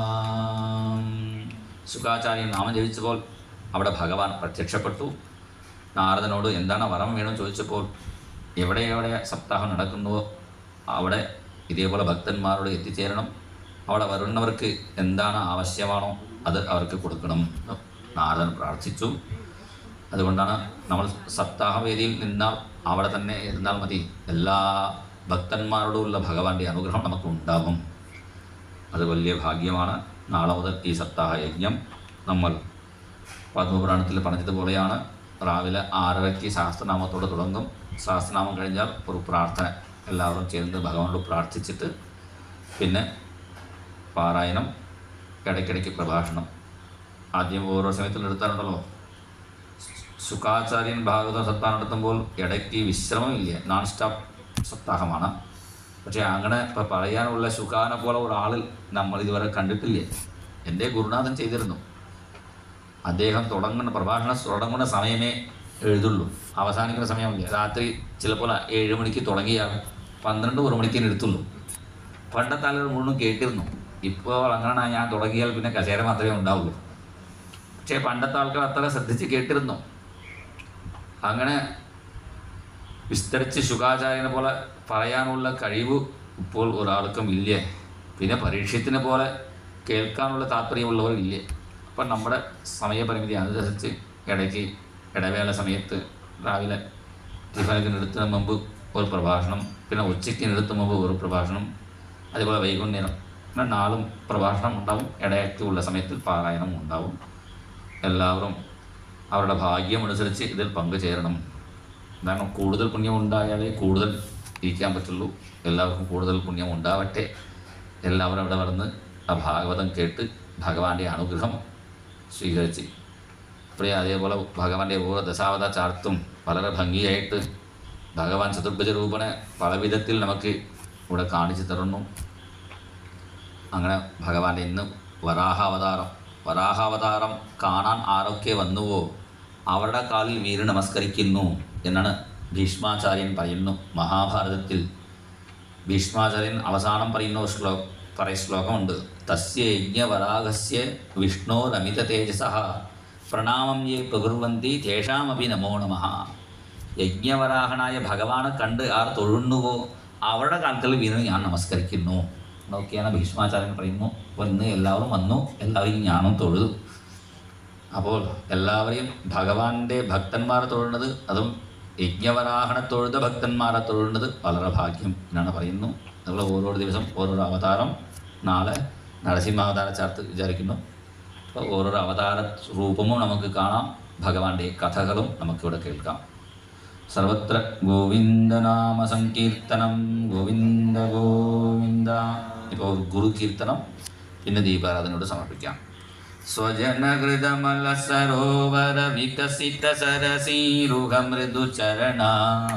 സുഖാചാര്യൻ നാമം ജപിച്ചപ്പോൾ അവിടെ ഭഗവാൻ പ്രത്യക്ഷപ്പെട്ടു നാരദനോട് എന്താണ് വരം വേണം ചോദിച്ചപ്പോൾ എവിടെ എവിടെ സപ്താഹം നടക്കുന്നുവോ അവിടെ ഇതേപോലെ ഭക്തന്മാരോട് എത്തിച്ചേരണം അവിടെ വരുന്നവർക്ക് എന്താണ് ആവശ്യമാണോ അത് അവർക്ക് കൊടുക്കണം എന്ന് നാരദൻ പ്രാർത്ഥിച്ചു അതുകൊണ്ടാണ് നമ്മൾ സപ്താഹവേദിയിൽ നിന്നാൽ അവിടെ തന്നെ ഇരുന്നാൽ മതി എല്ലാ ഭക്തന്മാരോടുള്ള ഭഗവാന്റെ അനുഗ്രഹം നമുക്ക് ഉണ്ടാകും അത് വലിയ ഭാഗ്യമാണ് നാളെ മുതൽ ഈ സപ്താഹ യജ്ഞം നമ്മൾ പത്മപുരാണത്തിൽ പറഞ്ഞതുപോലെയാണ് രാവിലെ ആറരയ്ക്ക് സഹസ്രനാമത്തോടെ തുടങ്ങും സഹസ്രനാമം കഴിഞ്ഞാൽ ഒരു പ്രാർത്ഥന എല്ലാവരും ചേർന്ന് ഭഗവാനോട് പ്രാർത്ഥിച്ചിട്ട് പിന്നെ പാരായണം ഇടയ്ക്കിടയ്ക്ക് പ്രഭാഷണം ആദ്യം ഓരോ സമയത്തും എടുത്താറുണ്ടല്ലോ സുഖാചാര്യൻ ഭാഗവത സപ്താഹം നടത്തുമ്പോൾ ഇടയ്ക്ക് വിശ്രമമില്ല നോൺ സ്റ്റോപ്പ് സപ്താഹമാണ് പക്ഷേ അങ്ങനെ ഇപ്പം പറയാനുള്ള സുഖാനെ പോലെ ഒരാളിൽ നമ്മൾ ഇതുവരെ കണ്ടിട്ടില്ല എൻ്റെ ഗുരുനാഥൻ ചെയ്തിരുന്നു അദ്ദേഹം തുടങ്ങുന്ന പ്രഭാഷണം തുടങ്ങുന്ന സമയമേ എഴുതുള്ളൂ അവസാനിക്കുന്ന സമയമില്ല രാത്രി ചിലപ്പോൾ ഏഴ് മണിക്ക് തുടങ്ങിയാൽ പന്ത്രണ്ട് ഒരു മണിക്ക് എടുത്തുള്ളൂ പണ്ടത്തെ ആളുകൾ മുഴുവൻ കേട്ടിരുന്നു ഇപ്പോൾ അങ്ങനെ ഞാൻ തുടങ്ങിയാൽ പിന്നെ കസേര മാത്രമേ ഉണ്ടാവുള്ളൂ പക്ഷേ പണ്ടത്തെ ആൾക്കാർ അത്ര ശ്രദ്ധിച്ച് കേട്ടിരുന്നു അങ്ങനെ വിസ്തരിച്ച് ശുഖാചാര്യനെ പോലെ പറയാനുള്ള കഴിവ് ഇപ്പോൾ ഒരാൾക്കും ഇല്ല പിന്നെ പരീക്ഷത്തിനെ പോലെ കേൾക്കാനുള്ള താല്പര്യമുള്ളവർ ഇല്ല അപ്പം നമ്മുടെ സമയപരിമിതി അനുസരിച്ച് ഇടയ്ക്ക് ഇടവേള സമയത്ത് രാവിലെ ടിഫനത്തിന് എടുത്തതിന് മുമ്പ് ഒരു പ്രഭാഷണം പിന്നെ ഉച്ചയ്ക്ക് എടുത്ത മുമ്പ് ഒരു പ്രഭാഷണം അതുപോലെ വൈകുന്നേരം അങ്ങനെ നാലും പ്രഭാഷണം ഉണ്ടാവും ഇടയ്ക്കുള്ള സമയത്തിൽ പാരായണം ഉണ്ടാവും എല്ലാവരും അവരുടെ ഭാഗ്യം അനുസരിച്ച് ഇതിൽ പങ്കുചേരണം കാരണം കൂടുതൽ പുണ്യം ഉണ്ടായാലേ കൂടുതൽ ഇരിക്കാൻ പറ്റുള്ളൂ എല്ലാവർക്കും കൂടുതൽ പുണ്യം ഉണ്ടാവട്ടെ എല്ലാവരും അവിടെ വന്ന് ആ ഭാഗവതം കേട്ട് ഭഗവാന്റെ അനുഗ്രഹം സ്വീകരിച്ച് പ്രിയ അതേപോലെ ഭഗവാന്റെ ഓരോ ദശാവത ചാർത്തും വളരെ ഭംഗിയായിട്ട് ഭഗവാൻ ചതുർഭുജ രൂപനെ പല വിധത്തിൽ നമുക്ക് ഇവിടെ കാണിച്ചു തരുന്നു അങ്ങനെ ഭഗവാന്റെ ഇന്ന് വരാഹാവതാരം വരാഹാവതാരം കാണാൻ ആരൊക്കെ വന്നുവോ അവരുടെ കാലിൽ വീര് നമസ്കരിക്കുന്നു എന്നാണ് ഭീഷ്മാചാര്യൻ പറയുന്നു മഹാഭാരതത്തിൽ ഭീഷ്മാചാര്യൻ അവസാനം പറയുന്ന ഒരു ശ്ലോ പറയ ശ്ലോകമുണ്ട് തസ്യ യജ്ഞവരാഗസ്യ വിഷ്ണോരമിത തേജസ പ്രണാമം യേ പ്രകുർവന്തി തേഷാമപി നമോ നമ യജ്ഞവരാഹനായ ഭഗവാനെ കണ്ട് ആർ തൊഴുന്നുവോ അവരുടെ കാലത്തിൽ വീണ് ഞാൻ നമസ്കരിക്കുന്നു നോക്കിയാണ് ഭീഷ്മാചാര്യൻ പറയുന്നു വന്ന് എല്ലാവരും വന്നു എല്ലാവരെയും ഞാനും തൊഴുതു അപ്പോൾ എല്ലാവരെയും ഭഗവാന്റെ ഭക്തന്മാരെ തൊഴുന്നത് അതും യജ്ഞവരാഹണ തൊഴുത ഭക്തന്മാരെ തൊഴുന്നത് വളരെ ഭാഗ്യം എന്നാണ് പറയുന്നു നമ്മൾ ഓരോ ദിവസം ഓരോരോ അവതാരം നാളെ നരസിംഹാവതാര ചേർത്ത് വിചാരിക്കുന്നു അപ്പോൾ ഓരോരോ അവതാര രൂപവും നമുക്ക് കാണാം ഭഗവാന്റെ കഥകളും നമുക്കിവിടെ കേൾക്കാം സർവത്ര ഗോവിന്ദനാമ സങ്കീർത്തനം ഗോവിന്ദ ഗോവിന്ദ ഇപ്പോൾ ഗുരു കീർത്തനം പിന്നെ ദീപാരാധനയോട് സമർപ്പിക്കാം സ്വജനഹൃദമല സരോവര വികസിത സരസീരുഹ മൃദുചരണ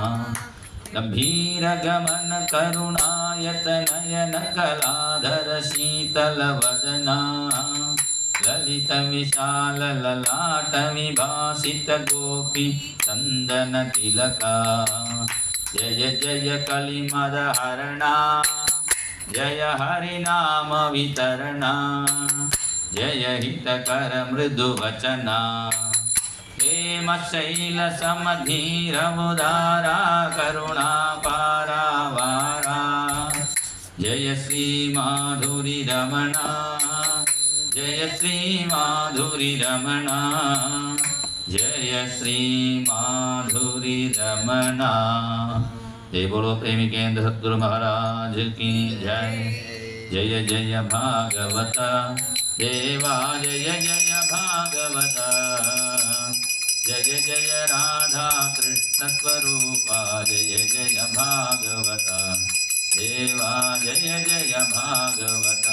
ഗംഭീരഗമന കരുണായതനയന കലാധര ശീതലവദന ലളിത വിശാല ലലാಟ ವಿಭಾಸಿತ ಗೋಪಿ ಚಂದನ ತಿಲಕ ಜಯ ಜಯ ಕಲಿಮದ ಹರಣ ಜಯ ಹರಿನಾಮ ವಿತರಣ ಜಯ ಹಿತಕರ ಮೃದು ವಚನ ಹೇಮ ಶೈಲ ಸಮಧೀರ ಮುದಾರ ಕರುಣಾ ಪಾರಾವಾರ ಜಯ ಶ್ರೀ ಮಾಧುರಿ ರಮಣ ಜಯ ಶ್ರೀ ಮಾಧುರಿ ರಮಣ ಜಯ ಶ್ರೀ ಮಾಧುರಿ ರಮಣ जय बोलो प्रेमी केंद्र सतगुरु महाराज की जय जय जय भागवत देवा जय जय भागवत जय जय राधा कृष्ण स्वरूपा जय जय भागवत देवा जय जय भागवत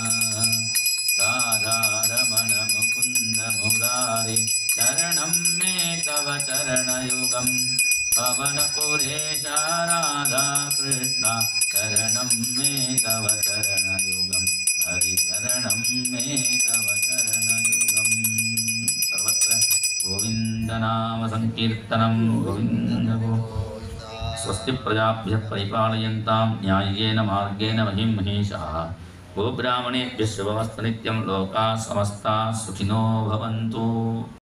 राधा रमण मुकुन्द मुरारि शरणं मे तव चरणयुगम् पवनपुरेश राधा कृष्ण शरणं मे तव चरणयुगं हरिचरणं मे तव चरणयुगम् सर्वत्र गोविन्दनामसङ्कीर्तनं गोविन्द गो स्वस्ति प्रजाभ्यः परिपालयन्तां न्याय्येन मार्गेण महिं महेशाः गोब्राह्मणेभ्यः शुभमस्तु नित्यं लोकाः समस्ताः सुखिनो भवन्तु